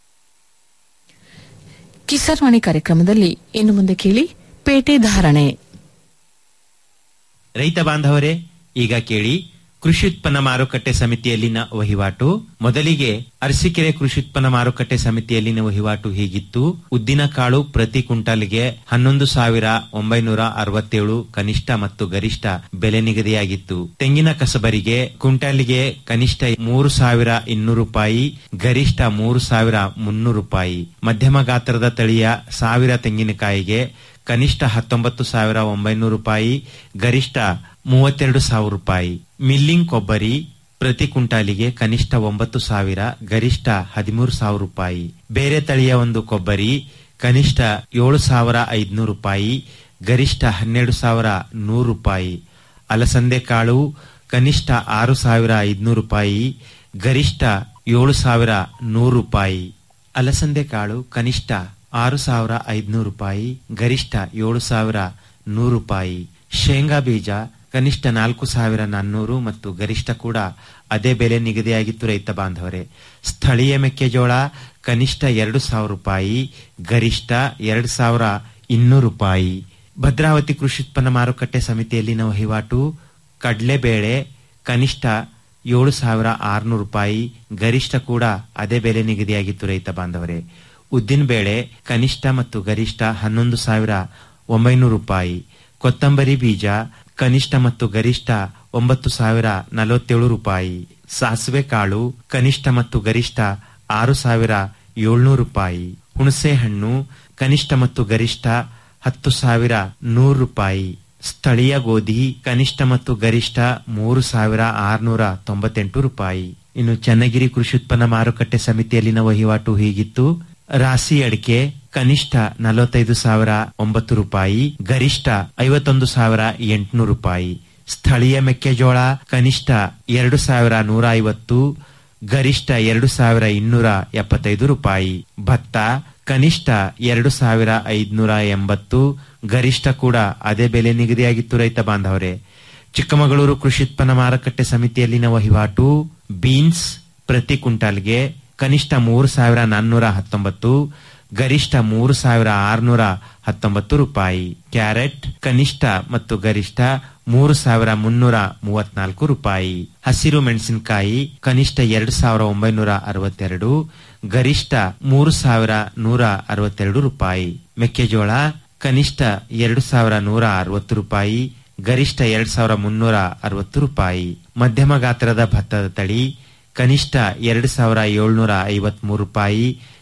ಕಿಸಾನ್ವಾಣಿ ಕಾರ್ಯಕ್ರಮದಲ್ಲಿ ಇನ್ನು ಮುಂದೆ ಕೇಳಿ ಪೇಟೆ ಧಾರಣೆ ರೈತ ಬಾಂಧವರೇ ಈಗ ಕೇಳಿ ಕೃಷಿ ಉತ್ಪನ್ನ ಮಾರುಕಟ್ಟೆ ಸಮಿತಿಯಲ್ಲಿನ ವಹಿವಾಟು ಮೊದಲಿಗೆ ಅರಸೀಕೆರೆ ಕೃಷಿ ಉತ್ಪನ್ನ ಮಾರುಕಟ್ಟೆ ಸಮಿತಿಯಲ್ಲಿನ ವಹಿವಾಟು ಹೀಗಿತ್ತು ಉದ್ದಿನ ಕಾಳು ಪ್ರತಿ ಕ್ವಿಂಟಾಲ್ಗೆ ಹನ್ನೊಂದು ಸಾವಿರ ಒಂಬೈನೂರ ಅರವತ್ತೇಳು ಕನಿಷ್ಠ ಮತ್ತು ಗರಿಷ್ಠ ಬೆಲೆ ನಿಗದಿಯಾಗಿತ್ತು ತೆಂಗಿನ ಕಸಬರಿಗೆ ಕ್ವಿಂಟಾಲ್ಗೆ ಕನಿಷ್ಠ ಮೂರು ಸಾವಿರ ಇನ್ನೂರು ರೂಪಾಯಿ ಗರಿಷ್ಠ ಮೂರು ಸಾವಿರ ಮುನ್ನೂರು ರೂಪಾಯಿ ಮಧ್ಯಮ ಗಾತ್ರದ ತಳಿಯ ಸಾವಿರ ತೆಂಗಿನಕಾಯಿಗೆ ಕನಿಷ್ಠ ಹತ್ತೊಂಬತ್ತು ಸಾವಿರ ಒಂಬೈನೂರು ರೂಪಾಯಿ ಗರಿಷ್ಠ ಮೂವತ್ತೆರಡು ಸಾವಿರ ರೂಪಾಯಿ ಮಿಲ್ಲಿಂಗ್ ಕೊಬ್ಬರಿ ಪ್ರತಿ ಕ್ವಿಂಟಾಲಿಗೆ ಕನಿಷ್ಠ ಒಂಬತ್ತು ಸಾವಿರ ಗರಿಷ್ಠ ಹದಿಮೂರು ಸಾವಿರ ರೂಪಾಯಿ ಬೇರೆ ತಳಿಯ ಒಂದು ಕೊಬ್ಬರಿ ಕನಿಷ್ಠ ಏಳು ಸಾವಿರ ಐದುನೂರು ರೂಪಾಯಿ ಗರಿಷ್ಠ ಹನ್ನೆರಡು ಸಾವಿರ ನೂರು ರೂಪಾಯಿ ಅಲಸಂದೆ ಕಾಳು ಕನಿಷ್ಠ ಆರು ಸಾವಿರ ಐದುನೂರು ರೂಪಾಯಿ ಗರಿಷ್ಠ ಏಳು ಸಾವಿರ ನೂರು ರೂಪಾಯಿ ಅಲಸಂದೆ ಕಾಳು ಕನಿಷ್ಠ ಆರು ಸಾವಿರ ಐದುನೂರು ರೂಪಾಯಿ ಗರಿಷ್ಠ ಏಳು ಸಾವಿರ ನೂರು ರೂಪಾಯಿ ಶೇಂಗಾ ಬೀಜ ಕನಿಷ್ಠ ನಾಲ್ಕು ಸಾವಿರ ನಾನ್ನೂರು ಮತ್ತು ಗರಿಷ್ಠ ಕೂಡ ಅದೇ ಬೆಲೆ ನಿಗದಿಯಾಗಿತ್ತು ರೈತ ಬಾಂಧವರೇ ಸ್ಥಳೀಯ ಮೆಕ್ಕೆಜೋಳ ಕನಿಷ್ಠ ಎರಡು ಸಾವಿರ ರೂಪಾಯಿ ಗರಿಷ್ಠ ಎರಡು ಸಾವಿರ ಇನ್ನೂರು ರೂಪಾಯಿ ಭದ್ರಾವತಿ ಕೃಷಿ ಉತ್ಪನ್ನ ಮಾರುಕಟ್ಟೆ ಸಮಿತಿಯಲ್ಲಿನ ವಹಿವಾಟು ಕಡಲೆಬೇಳೆ ಕನಿಷ್ಠ ಏಳು ಸಾವಿರ ಆರುನೂರು ರೂಪಾಯಿ ಗರಿಷ್ಠ ಕೂಡ ಅದೇ ಬೆಲೆ ನಿಗದಿಯಾಗಿತ್ತು ರೈತ ಬಾಂಧವರೇ ಉದ್ದಿನ ಬೇಳೆ ಕನಿಷ್ಠ ಮತ್ತು ಗರಿಷ್ಠ ಹನ್ನೊಂದು ಸಾವಿರ ಒಂಬೈನೂರು ರೂಪಾಯಿ ಕೊತ್ತಂಬರಿ ಬೀಜ ಕನಿಷ್ಠ ಮತ್ತು ಗರಿಷ್ಠ ಒಂಬತ್ತು ಸಾವಿರ ನಲವತ್ತೇಳು ರೂಪಾಯಿ ಸಾಸಿವೆ ಕಾಳು ಕನಿಷ್ಠ ಮತ್ತು ಗರಿಷ್ಠ ಆರು ಸಾವಿರ ಏಳ್ನೂರು ರೂಪಾಯಿ ಹುಣಸೆ ಹಣ್ಣು ಕನಿಷ್ಠ ಮತ್ತು ಗರಿಷ್ಠ ಹತ್ತು ಸಾವಿರ ನೂರು ರೂಪಾಯಿ ಸ್ಥಳೀಯ ಗೋಧಿ ಕನಿಷ್ಠ ಮತ್ತು ಗರಿಷ್ಠ ಮೂರು ಸಾವಿರ ಆರುನೂರ ತೊಂಬತ್ತೆಂಟು ರೂಪಾಯಿ ಇನ್ನು ಚನ್ನಗಿರಿ ಕೃಷಿ ಉತ್ಪನ್ನ ಮಾರುಕಟ್ಟೆ ಸಮಿತಿಯಲ್ಲಿನ ವಹಿವಾಟು ಹೀಗಿತ್ತು ರಾಸಿ ಅಡಿಕೆ ಕನಿಷ್ಠ ನಲವತ್ತೈದು ಸಾವಿರ ಒಂಬತ್ತು ರೂಪಾಯಿ ಗರಿಷ್ಠ ಐವತ್ತೊಂದು ಸಾವಿರ ಎಂಟುನೂರು ರೂಪಾಯಿ ಸ್ಥಳೀಯ ಮೆಕ್ಕೆಜೋಳ ಕನಿಷ್ಠ ಎರಡು ಸಾವಿರ ನೂರ ಐವತ್ತು ಗರಿಷ್ಠ ಎರಡು ಸಾವಿರ ಇನ್ನೂರ ಎಪ್ಪತ್ತೈದು ರೂಪಾಯಿ ಭತ್ತ ಕನಿಷ್ಠ ಎರಡು ಸಾವಿರ ಐದುನೂರ ಎಂಬತ್ತು ಗರಿಷ್ಠ ಕೂಡ ಅದೇ ಬೆಲೆ ನಿಗದಿಯಾಗಿತ್ತು ರೈತ ಬಾಂಧವರೇ ಚಿಕ್ಕಮಗಳೂರು ಕೃಷಿ ಉತ್ಪನ್ನ ಮಾರುಕಟ್ಟೆ ಸಮಿತಿಯಲ್ಲಿನ ವಹಿವಾಟು ಬೀನ್ಸ್ ಪ್ರತಿ ಕ್ವಿಂಟಾಲ್ಗೆ ಕನಿಷ್ಠ ಮೂರು ಸಾವಿರ ನಾನ್ನೂರ ಹತ್ತೊಂಬತ್ತು ಗರಿಷ್ಠ ಮೂರು ಸಾವಿರ ಆರುನೂರ ಹತ್ತೊಂಬತ್ತು ರೂಪಾಯಿ ಕ್ಯಾರೆಟ್ ಕನಿಷ್ಠ ಮತ್ತು ಗರಿಷ್ಠ ಮೂರು ಸಾವಿರ ಮುನ್ನೂರ ಮೂವತ್ನಾಲ್ಕು ರೂಪಾಯಿ ಹಸಿರು ಮೆಣಸಿನಕಾಯಿ ಕನಿಷ್ಠ ಎರಡು ಸಾವಿರ ಒಂಬೈನೂರ ಅರವತ್ತೆರಡು ಗರಿಷ್ಠ ಮೂರು ಸಾವಿರ ನೂರ ಅರವತ್ತೆರಡು ರೂಪಾಯಿ ಮೆಕ್ಕೆಜೋಳ ಕನಿಷ್ಠ ಎರಡು ಸಾವಿರ ನೂರ ಅರವತ್ತು ರೂಪಾಯಿ ಗರಿಷ್ಠ ಎರಡ್ ಸಾವಿರ ಮುನ್ನೂರ ಅರವತ್ತು ರೂಪಾಯಿ ಮಧ್ಯಮ ಗಾತ್ರದ ಭತ್ತದ ತಳಿ ಕನಿಷ್ಠ ಎರಡು ಸಾವಿರ ಏಳ್ನೂರ ಐವತ್ಮೂರು ರೂಪಾಯಿ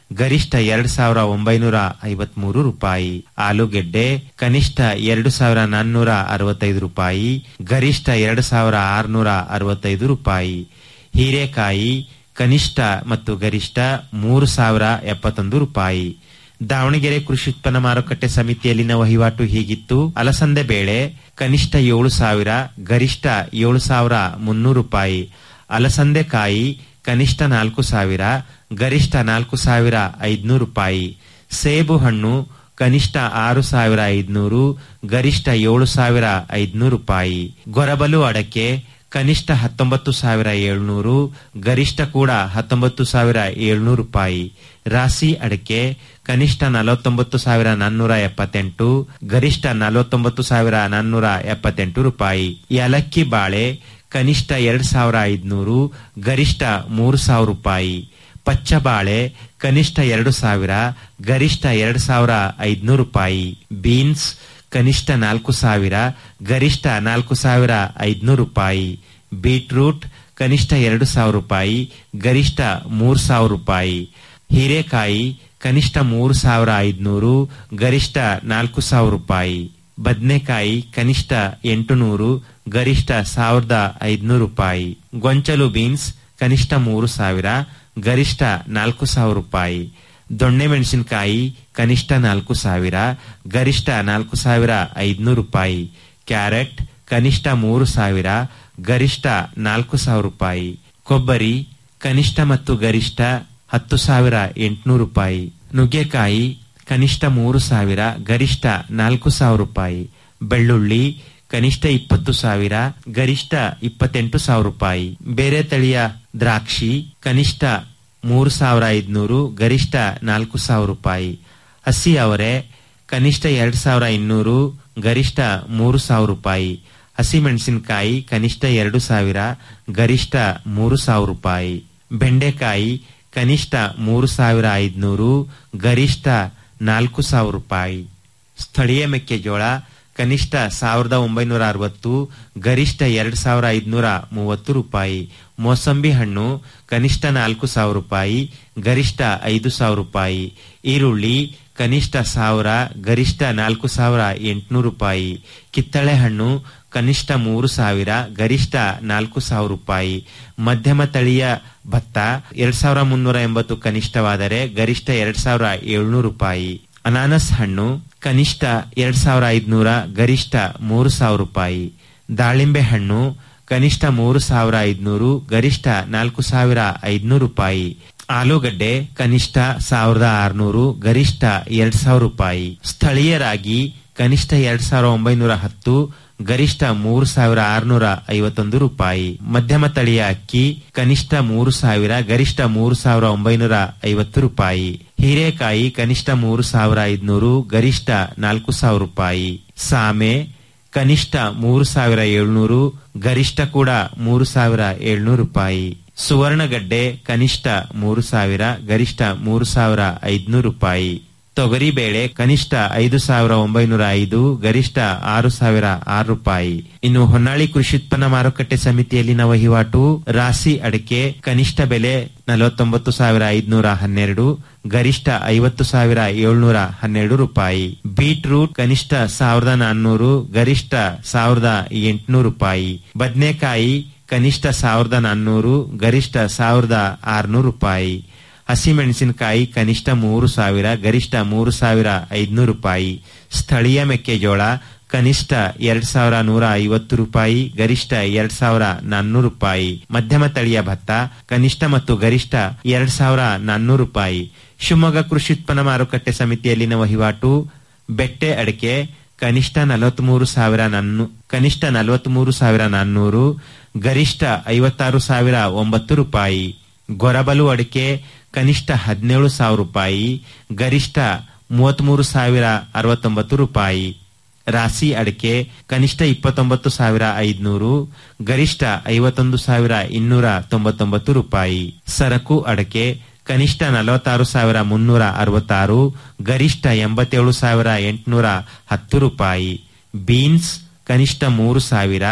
ಗರಿಷ್ಠ ಎರಡ್ ಸಾವಿರ ಒಂಬೈನೂರ ಐವತ್ಮೂರು ರೂಪಾಯಿ ಆಲೂಗೆಡ್ಡೆ ಕನಿಷ್ಠ ಎರಡು ಸಾವಿರ ನಾನ್ನೂರ ಅರವತ್ತೈದು ರೂಪಾಯಿ ಗರಿಷ್ಠ ಎರಡು ಸಾವಿರ ಆರುನೂರ ಅರವತ್ತೈದು ರೂಪಾಯಿ ಹೀರೆಕಾಯಿ ಕನಿಷ್ಠ ಮತ್ತು ಗರಿಷ್ಠ ಮೂರು ಸಾವಿರ ಎಪ್ಪತ್ತೊಂದು ರೂಪಾಯಿ ದಾವಣಗೆರೆ ಕೃಷಿ ಉತ್ಪನ್ನ ಮಾರುಕಟ್ಟೆ ಸಮಿತಿಯಲ್ಲಿನ ವಹಿವಾಟು ಹೀಗಿತ್ತು ಅಲಸಂದೆ ಬೇಳೆ ಕನಿಷ್ಠ ಏಳು ಸಾವಿರ ಗರಿಷ್ಠ ಏಳು ಸಾವಿರ ಮುನ್ನೂರು ರೂಪಾಯಿ ಅಲಸಂದೆಕಾಯಿ ಕನಿಷ್ಠ ನಾಲ್ಕು ಸಾವಿರ ಗರಿಷ್ಠ ನಾಲ್ಕು ಸಾವಿರ ಐದ್ನೂರು ರೂಪಾಯಿ ಸೇಬು ಹಣ್ಣು ಕನಿಷ್ಠ ಆರು ಸಾವಿರ ಐದ್ನೂರು ಗರಿಷ್ಠ ಏಳು ಸಾವಿರ ಐದ್ನೂರು ರೂಪಾಯಿ ಗೊರಬಲು ಅಡಕೆ ಕನಿಷ್ಠ ಹತ್ತೊಂಬತ್ತು ಸಾವಿರ ಏಳ್ನೂರು ಗರಿಷ್ಠ ಕೂಡ ಹತ್ತೊಂಬತ್ತು ಸಾವಿರ ಏಳ್ನೂರು ರೂಪಾಯಿ ರಾಸಿ ಅಡಕೆ ಕನಿಷ್ಠ ನಲವತ್ತೊಂಬತ್ತು ಸಾವಿರ ನಾನ್ನೂರ ಎಪ್ಪತ್ತೆಂಟು ಗರಿಷ್ಠ ನಲವತ್ತೊಂಬತ್ತು ಸಾವಿರ ನಾನ್ನೂರ ಎಪ್ಪತ್ತೆಂಟು ರೂಪಾಯಿ ಏಲಕ್ಕಿ ಬಾಳೆ ಕನಿಷ್ಠ ಎರಡ್ ಸಾವಿರ ಐದ್ನೂರು ಗರಿಷ್ಠ ಮೂರು ಸಾವಿರ ರೂಪಾಯಿ ಪಚ್ಚಬಾಳೆ ಕನಿಷ್ಠ ಎರಡು ಸಾವಿರ ಗರಿಷ್ಠ ಎರಡು ಸಾವಿರ ಐದ್ನೂರು ರೂಪಾಯಿ ಬೀನ್ಸ್ ಕನಿಷ್ಠ ನಾಲ್ಕು ಸಾವಿರ ಗರಿಷ್ಠ ನಾಲ್ಕು ಸಾವಿರ ಐದ್ನೂರು ರೂಪಾಯಿ ಬೀಟ್ರೂಟ್ ಕನಿಷ್ಠ ಎರಡು ಸಾವಿರ ರೂಪಾಯಿ ಗರಿಷ್ಠ ಮೂರು ಸಾವಿರ ರೂಪಾಯಿ ಹೀರೆಕಾಯಿ ಕನಿಷ್ಠ ಮೂರು ಸಾವಿರ ಐದ್ನೂರು ಗರಿಷ್ಠ ನಾಲ್ಕು ಸಾವಿರ ರೂಪಾಯಿ ಬದನೆಕಾಯಿ ಕನಿಷ್ಠ ಎಂಟುನೂರು ಗರಿಷ್ಠ ಸಾವಿರದ ಐದ್ನೂರು ರೂಪಾಯಿ ಗೊಂಚಲು ಬೀನ್ಸ್ ಕನಿಷ್ಠ ಮೂರು ಸಾವಿರ ಗರಿಷ್ಠ ನಾಲ್ಕು ಸಾವಿರ ರೂಪಾಯಿ ದೊಣ್ಣೆ ಮೆಣಸಿನಕಾಯಿ ಕನಿಷ್ಠ ನಾಲ್ಕು ಸಾವಿರ ಗರಿಷ್ಠ ನಾಲ್ಕು ಸಾವಿರ ಐದ್ನೂರು ರೂಪಾಯಿ ಕ್ಯಾರೆಟ್ ಕನಿಷ್ಠ ಮೂರು ಸಾವಿರ ಗರಿಷ್ಠ ನಾಲ್ಕು ಸಾವಿರ ರೂಪಾಯಿ ಕೊಬ್ಬರಿ ಕನಿಷ್ಠ ಮತ್ತು ಗರಿಷ್ಠ ಹತ್ತು ಸಾವಿರ ಎಂಟುನೂರು ರೂಪಾಯಿ ನುಗ್ಗೆಕಾಯಿ ಕನಿಷ್ಠ ಮೂರು ಸಾವಿರ ಗರಿಷ್ಠ ನಾಲ್ಕು ಸಾವಿರ ರೂಪಾಯಿ ಬೆಳ್ಳುಳ್ಳಿ ಕನಿಷ್ಠ ಇಪ್ಪತ್ತು ಸಾವಿರ ಗರಿಷ್ಠ ಇಪ್ಪತ್ತೆಂಟು ಸಾವಿರ ರೂಪಾಯಿ ಬೇರೆ ತಳಿಯ ದ್ರಾಕ್ಷಿ ಕನಿಷ್ಠ ಮೂರು ಸಾವಿರ ಐದ್ನೂರು ಗರಿಷ್ಠ ನಾಲ್ಕು ಸಾವಿರ ರೂಪಾಯಿ ಹಸಿ ಅವರೆ ಕನಿಷ್ಠ ಎರಡ್ ಸಾವಿರ ಇನ್ನೂರು ಗರಿಷ್ಠ ಮೂರು ಸಾವಿರ ರೂಪಾಯಿ ಹಸಿ ಮೆಣಸಿನಕಾಯಿ ಕನಿಷ್ಠ ಎರಡು ಸಾವಿರ ಗರಿಷ್ಠ ಮೂರು ಸಾವಿರ ರೂಪಾಯಿ ಬೆಂಡೆಕಾಯಿ ಕನಿಷ್ಠ ಮೂರು ಸಾವಿರ ಐದ್ನೂರು ಗರಿಷ್ಠ ನಾಲ್ಕು ಸಾವಿರ ರೂಪಾಯಿ ಸ್ಥಳೀಯ ಮೆಕ್ಕೆಜೋಳ ಕನಿಷ್ಠ ಸಾವಿರದ ಒಂಬೈನೂರ ಅರವತ್ತು ಗರಿಷ್ಠ ಎರಡ್ ಸಾವಿರ ಐದ್ನೂರ ಮೂವತ್ತು ರೂಪಾಯಿ ಮೋಸಂಬಿ ಹಣ್ಣು ಕನಿಷ್ಠ ನಾಲ್ಕು ಸಾವಿರ ರೂಪಾಯಿ ಗರಿಷ್ಠ ಐದು ಸಾವಿರ ರೂಪಾಯಿ ಈರುಳ್ಳಿ ಕನಿಷ್ಠ ಸಾವಿರ ಗರಿಷ್ಠ ನಾಲ್ಕು ಸಾವಿರ ಎಂಟುನೂರು ರೂಪಾಯಿ ಕಿತ್ತಳೆ ಹಣ್ಣು ಕನಿಷ್ಠ ಮೂರು ಸಾವಿರ ಗರಿಷ್ಠ ನಾಲ್ಕು ಸಾವಿರ ರೂಪಾಯಿ ಮಧ್ಯಮ ತಳಿಯ ಭತ್ತ ಎರಡ್ ಸಾವಿರ ಮುನ್ನೂರ ಎಂಬತ್ತು ಕನಿಷ್ಠವಾದರೆ ಗರಿಷ್ಠ ಎರಡ್ ಸಾವಿರ ಏಳ್ನೂರು ರೂಪಾಯಿ ಅನಾನಸ್ ಹಣ್ಣು ಕನಿಷ್ಠ ಎರಡ್ ಸಾವಿರ ಐದ್ನೂರ ಗರಿಷ್ಠ ಮೂರು ಸಾವಿರ ರೂಪಾಯಿ ದಾಳಿಂಬೆ ಹಣ್ಣು ಕನಿಷ್ಠ ಮೂರು ಸಾವಿರ ಐದ್ನೂರು ಗರಿಷ್ಠ ನಾಲ್ಕು ಸಾವಿರ ಐದ್ನೂರು ರೂಪಾಯಿ ಆಲೂಗಡ್ಡೆ ಕನಿಷ್ಠ ಸಾವಿರದ ಆರುನೂರು ಗರಿಷ್ಠ ಎರಡ್ ಸಾವಿರ ರೂಪಾಯಿ ಸ್ಥಳೀಯ ರಾಗಿ ಕನಿಷ್ಠ ಎರಡ್ ಸಾವಿರ ಒಂಬೈನೂರ ಹತ್ತು ಗರಿಷ್ಠ ಮೂರು ಸಾವಿರ ಆರುನೂರ ಐವತ್ತೊಂದು ರೂಪಾಯಿ ಮಧ್ಯಮ ತಳಿಯ ಅಕ್ಕಿ ಕನಿಷ್ಠ ಮೂರು ಸಾವಿರ ಗರಿಷ್ಠ ಮೂರು ಸಾವಿರ ಒಂಬೈನೂರ ಐವತ್ತು ರೂಪಾಯಿ ಹೀರೆಕಾಯಿ ಕನಿಷ್ಠ ಮೂರು ಸಾವಿರ ಐದ್ನೂರು ಗರಿಷ್ಠ ನಾಲ್ಕು ಸಾವಿರ ರೂಪಾಯಿ ಸಾಮೆ ಕನಿಷ್ಠ ಮೂರು ಸಾವಿರ ಏಳ್ನೂರು ಗರಿಷ್ಠ ಕೂಡ ಮೂರು ಸಾವಿರ ಏಳ್ನೂರು ರೂಪಾಯಿ ಸುವರ್ಣಗಡ್ಡೆ ಕನಿಷ್ಠ ಮೂರು ಸಾವಿರ ಗರಿಷ್ಠ ಮೂರು ಸಾವಿರ ಐದ್ನೂರು ರೂಪಾಯಿ ತೊಗರಿಬೇಳೆ ಕನಿಷ್ಠ ಐದು ಸಾವಿರ ಒಂಬೈನೂರ ಐದು ಗರಿಷ್ಠ ಆರು ಸಾವಿರ ಆರು ರೂಪಾಯಿ ಇನ್ನು ಹೊನ್ನಾಳಿ ಕೃಷಿ ಉತ್ಪನ್ನ ಮಾರುಕಟ್ಟೆ ಸಮಿತಿಯಲ್ಲಿನ ವಹಿವಾಟು ರಾಸಿ ಅಡಿಕೆ ಕನಿಷ್ಠ ಬೆಲೆ ನಲವತ್ತೊಂಬತ್ತು ಸಾವಿರ ಐದ್ನೂರ ಹನ್ನೆರಡು ಗರಿಷ್ಠ ಐವತ್ತು ಸಾವಿರ ಏಳ್ನೂರ ಹನ್ನೆರಡು ರೂಪಾಯಿ ಬೀಟ್ರೂಟ್ ಕನಿಷ್ಠ ಸಾವಿರದ ನಾನ್ನೂರು ಗರಿಷ್ಠ ಸಾವಿರದ ಎಂಟುನೂರು ರೂಪಾಯಿ ಬದನೆಕಾಯಿ ಕನಿಷ್ಠ ಸಾವಿರದ ನಾನ್ನೂರು ಗರಿಷ್ಠ ಸಾವಿರದ ಆರ್ನೂರು ರೂಪಾಯಿ ಹಸಿಮೆಣಸಿನಕಾಯಿ ಕನಿಷ್ಠ ಮೂರು ಸಾವಿರ ಗರಿಷ್ಠ ಮೂರು ಸಾವಿರ ಐದ್ನೂರು ರೂಪಾಯಿ ಸ್ಥಳೀಯ ಮೆಕ್ಕೆಜೋಳ ಕನಿಷ್ಠ ಎರಡ್ ಸಾವಿರ ನೂರ ಐವತ್ತು ರೂಪಾಯಿ ಗರಿಷ್ಠ ಎರಡ್ ಸಾವಿರ ನಾನ್ನೂರು ರೂಪಾಯಿ ಮಧ್ಯಮ ತಳಿಯ ಭತ್ತ ಕನಿಷ್ಠ ಮತ್ತು ಗರಿಷ್ಠ ಎರಡ್ ಸಾವಿರ ನಾನ್ನೂರು ರೂಪಾಯಿ ಶಿವಮೊಗ್ಗ ಕೃಷಿ ಉತ್ಪನ್ನ ಮಾರುಕಟ್ಟೆ ಸಮಿತಿಯಲ್ಲಿನ ವಹಿವಾಟು ಬೆಟ್ಟೆ ಅಡಿಕೆ ಕನಿಷ್ಠ ನಲವತ್ಮೂರು ಸಾವಿರ ನನ್ನು ಕನಿಷ್ಠ ನಲವತ್ಮೂರು ಸಾವಿರ ನಾನ್ನೂರು ಗರಿಷ್ಠ ಐವತ್ತಾರು ಸಾವಿರ ಒಂಬತ್ತು ರೂಪಾಯಿ ಗೊರಬಲು ಅಡಿಕೆ ಕನಿಷ್ಠ ಹದಿನೇಳು ಸಾವಿರ ರೂಪಾಯಿ ಗರಿಷ್ಠ ಮೂವತ್ಮೂರು ಸಾವಿರ ಅರವತ್ತೊಂಬತ್ತು ರೂಪಾಯಿ ರಾಸಿ ಅಡಿಕೆ ಕನಿಷ್ಠ ಇಪ್ಪತ್ತೊಂಬತ್ತು ಸಾವಿರ ಐದ್ನೂರು ಗರಿಷ್ಠ ಐವತ್ತೊಂದು ಸಾವಿರ ಇನ್ನೂರ ತೊಂಬತ್ತೊಂಬತ್ತು ರೂಪಾಯಿ ಸರಕು ಅಡಕೆ ಕನಿಷ್ಠ ನಲವತ್ತಾರು ಸಾವಿರ ಮುನ್ನೂರ ಅರವತ್ತಾರು ಗರಿಷ್ಠ ಎಂಬತ್ತೇಳು ಸಾವಿರ ಎಂಟುನೂರ ಹತ್ತು ರೂಪಾಯಿ ಬೀನ್ಸ್ ಕನಿಷ್ಠ ಮೂರು ಸಾವಿರ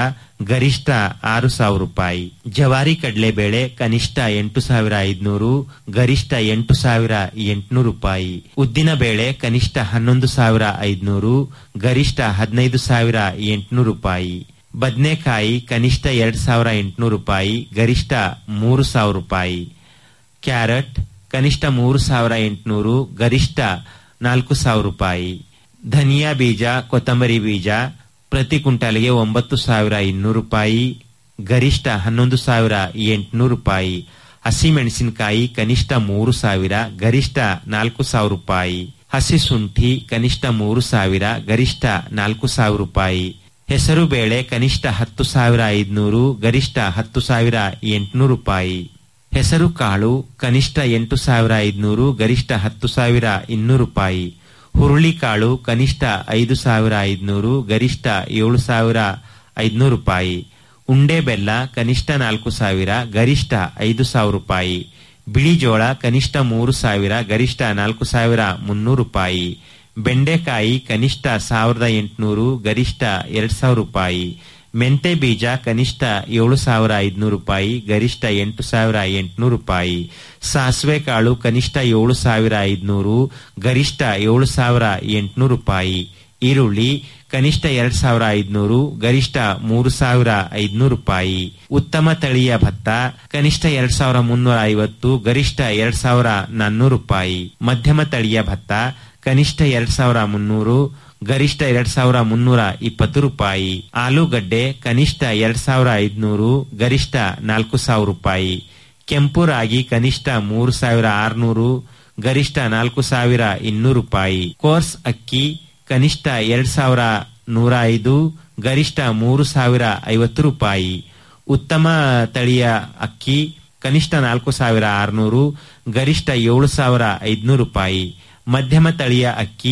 ಗರಿಷ್ಠ ಆರು ಸಾವಿರ ರೂಪಾಯಿ ಜವಾರಿ ಕಡಲೆಬೇಳೆ ಕನಿಷ್ಠ ಎಂಟು ಸಾವಿರ ಐದುನೂರು ಗರಿಷ್ಠ ಎಂಟು ಸಾವಿರ ಎಂಟುನೂರು ರೂಪಾಯಿ ಉದ್ದಿನ ಬೇಳೆ ಕನಿಷ್ಠ ಹನ್ನೊಂದು ಸಾವಿರ ಐದುನೂರು ಗರಿಷ್ಠ ಹದಿನೈದು ಸಾವಿರ ಎಂಟುನೂರು ರೂಪಾಯಿ ಬದನೆಕಾಯಿ ಕನಿಷ್ಠ ಎರಡ್ ಸಾವಿರ ಎಂಟುನೂರು ರೂಪಾಯಿ ಗರಿಷ್ಠ ಮೂರು ಸಾವಿರ ರೂಪಾಯಿ ಕ್ಯಾರೆಟ್ ಕನಿಷ್ಠ ಮೂರು ಸಾವಿರ ಎಂಟುನೂರು ಗರಿಷ್ಠ ನಾಲ್ಕು ಸಾವಿರ ರೂಪಾಯಿ ಧನಿಯಾ ಬೀಜ ಕೊತ್ತಂಬರಿ ಬೀಜ ಪ್ರತಿ ಕ್ವಿಂಟಾಲ್ಗೆ ಒಂಬತ್ತು ಸಾವಿರ ಇನ್ನೂರು ರೂಪಾಯಿ ಗರಿಷ್ಠ ಹನ್ನೊಂದು ಸಾವಿರ ಎಂಟುನೂರು ರೂಪಾಯಿ ಹಸಿಮೆಣಸಿನಕಾಯಿ ಕನಿಷ್ಠ ಮೂರು ಸಾವಿರ ಗರಿಷ್ಠ ನಾಲ್ಕು ಸಾವಿರ ರೂಪಾಯಿ ಹಸಿ ಶುಂಠಿ ಕನಿಷ್ಠ ಮೂರು ಸಾವಿರ ಗರಿಷ್ಠ ನಾಲ್ಕು ಸಾವಿರ ರೂಪಾಯಿ ಹೆಸರು ಬೇಳೆ ಕನಿಷ್ಠ ಹತ್ತು ಸಾವಿರ ಐದುನೂರು ಗರಿಷ್ಠ ಹತ್ತು ಸಾವಿರ ಎಂಟುನೂರು ರೂಪಾಯಿ ಹೆಸರು ಕಾಳು ಕನಿಷ್ಠ ಎಂಟು ಸಾವಿರ ಐದುನೂರು ಗರಿಷ್ಠ ಹತ್ತು ಸಾವಿರ ಇನ್ನೂರು ರೂಪಾಯಿ ಹುರುಳಿಕಾಳು ಕನಿಷ್ಠ ಐದು ಸಾವಿರ ಐದುನೂರು ಗರಿಷ್ಠ ಏಳು ಸಾವಿರ ಐದುನೂರು ರೂಪಾಯಿ ಉಂಡೆ ಬೆಲ್ಲ ಕನಿಷ್ಠ ನಾಲ್ಕು ಸಾವಿರ ಗರಿಷ್ಠ ಐದು ಸಾವಿರ ರೂಪಾಯಿ ಬಿಳಿ ಜೋಳ ಕನಿಷ್ಠ ಮೂರು ಸಾವಿರ ಗರಿಷ್ಠ ನಾಲ್ಕು ಸಾವಿರ ಮುನ್ನೂರು ರೂಪಾಯಿ ಬೆಂಡೆಕಾಯಿ ಕನಿಷ್ಠ ಸಾವಿರದ ಎಂಟುನೂರು ಗರಿಷ್ಠ ಎರಡ್ ಸಾವಿರ ರೂಪಾಯಿ ಮೆಂತೆ ಬೀಜ ಕನಿಷ್ಠ ಏಳು ಸಾವಿರ ಐದುನೂರು ರೂಪಾಯಿ ಗರಿಷ್ಠ ಎಂಟು ಸಾವಿರ ಎಂಟುನೂರು ರೂಪಾಯಿ ಸಾಸಿವೆ ಕಾಳು ಕನಿಷ್ಠ ಏಳು ಸಾವಿರ ಐದುನೂರು ಗರಿಷ್ಠ ಏಳು ಸಾವಿರ ಎಂಟುನೂರು ರೂಪಾಯಿ ಈರುಳ್ಳಿ ಕನಿಷ್ಠ ಎರಡ್ ಸಾವಿರ ಐದುನೂರು ಗರಿಷ್ಠ ಮೂರು ಸಾವಿರ ಐದುನೂರು ರೂಪಾಯಿ ಉತ್ತಮ ತಳಿಯ ಭತ್ತ ಕನಿಷ್ಠ ಎರಡ್ ಸಾವಿರ ಮುನ್ನೂರ ಐವತ್ತು ಗರಿಷ್ಠ ಎರಡ್ ಸಾವಿರ ನಾನ್ನೂರು ರೂಪಾಯಿ ಮಧ್ಯಮ ತಳಿಯ ಭತ್ತ ಕನಿಷ್ಠ ಎರಡ್ ಸಾವಿರ ಮುನ್ನೂರು ಗರಿಷ್ಠ ಎರಡ್ ಸಾವಿರ ಮುನ್ನೂರ ಇಪ್ಪತ್ತು ರೂಪಾಯಿ ಆಲೂಗಡ್ಡೆ ಕನಿಷ್ಠ ಎರಡ್ ಸಾವಿರ ಐದುನೂರು ಗರಿಷ್ಠ ನಾಲ್ಕು ಸಾವಿರ ರೂಪಾಯಿ ಕೆಂಪು ರಾಗಿ ಕನಿಷ್ಠ ಮೂರು ಸಾವಿರ ಆರುನೂರು ಗರಿಷ್ಠ ನಾಲ್ಕು ಸಾವಿರ ಇನ್ನೂರು ರೂಪಾಯಿ ಕೋರ್ಸ್ ಅಕ್ಕಿ ಕನಿಷ್ಠ ಎರಡ್ ಸಾವಿರ ನೂರ ಐದು ಗರಿಷ್ಠ ಮೂರು ಸಾವಿರ ಐವತ್ತು ರೂಪಾಯಿ ಉತ್ತಮ ತಳಿಯ ಅಕ್ಕಿ ಕನಿಷ್ಠ ನಾಲ್ಕು ಸಾವಿರ ಆರುನೂರು ಗರಿಷ್ಠ ಏಳು ಸಾವಿರ ಐದುನೂರು ರೂಪಾಯಿ ಮಧ್ಯಮ ತಳಿಯ ಅಕ್ಕಿ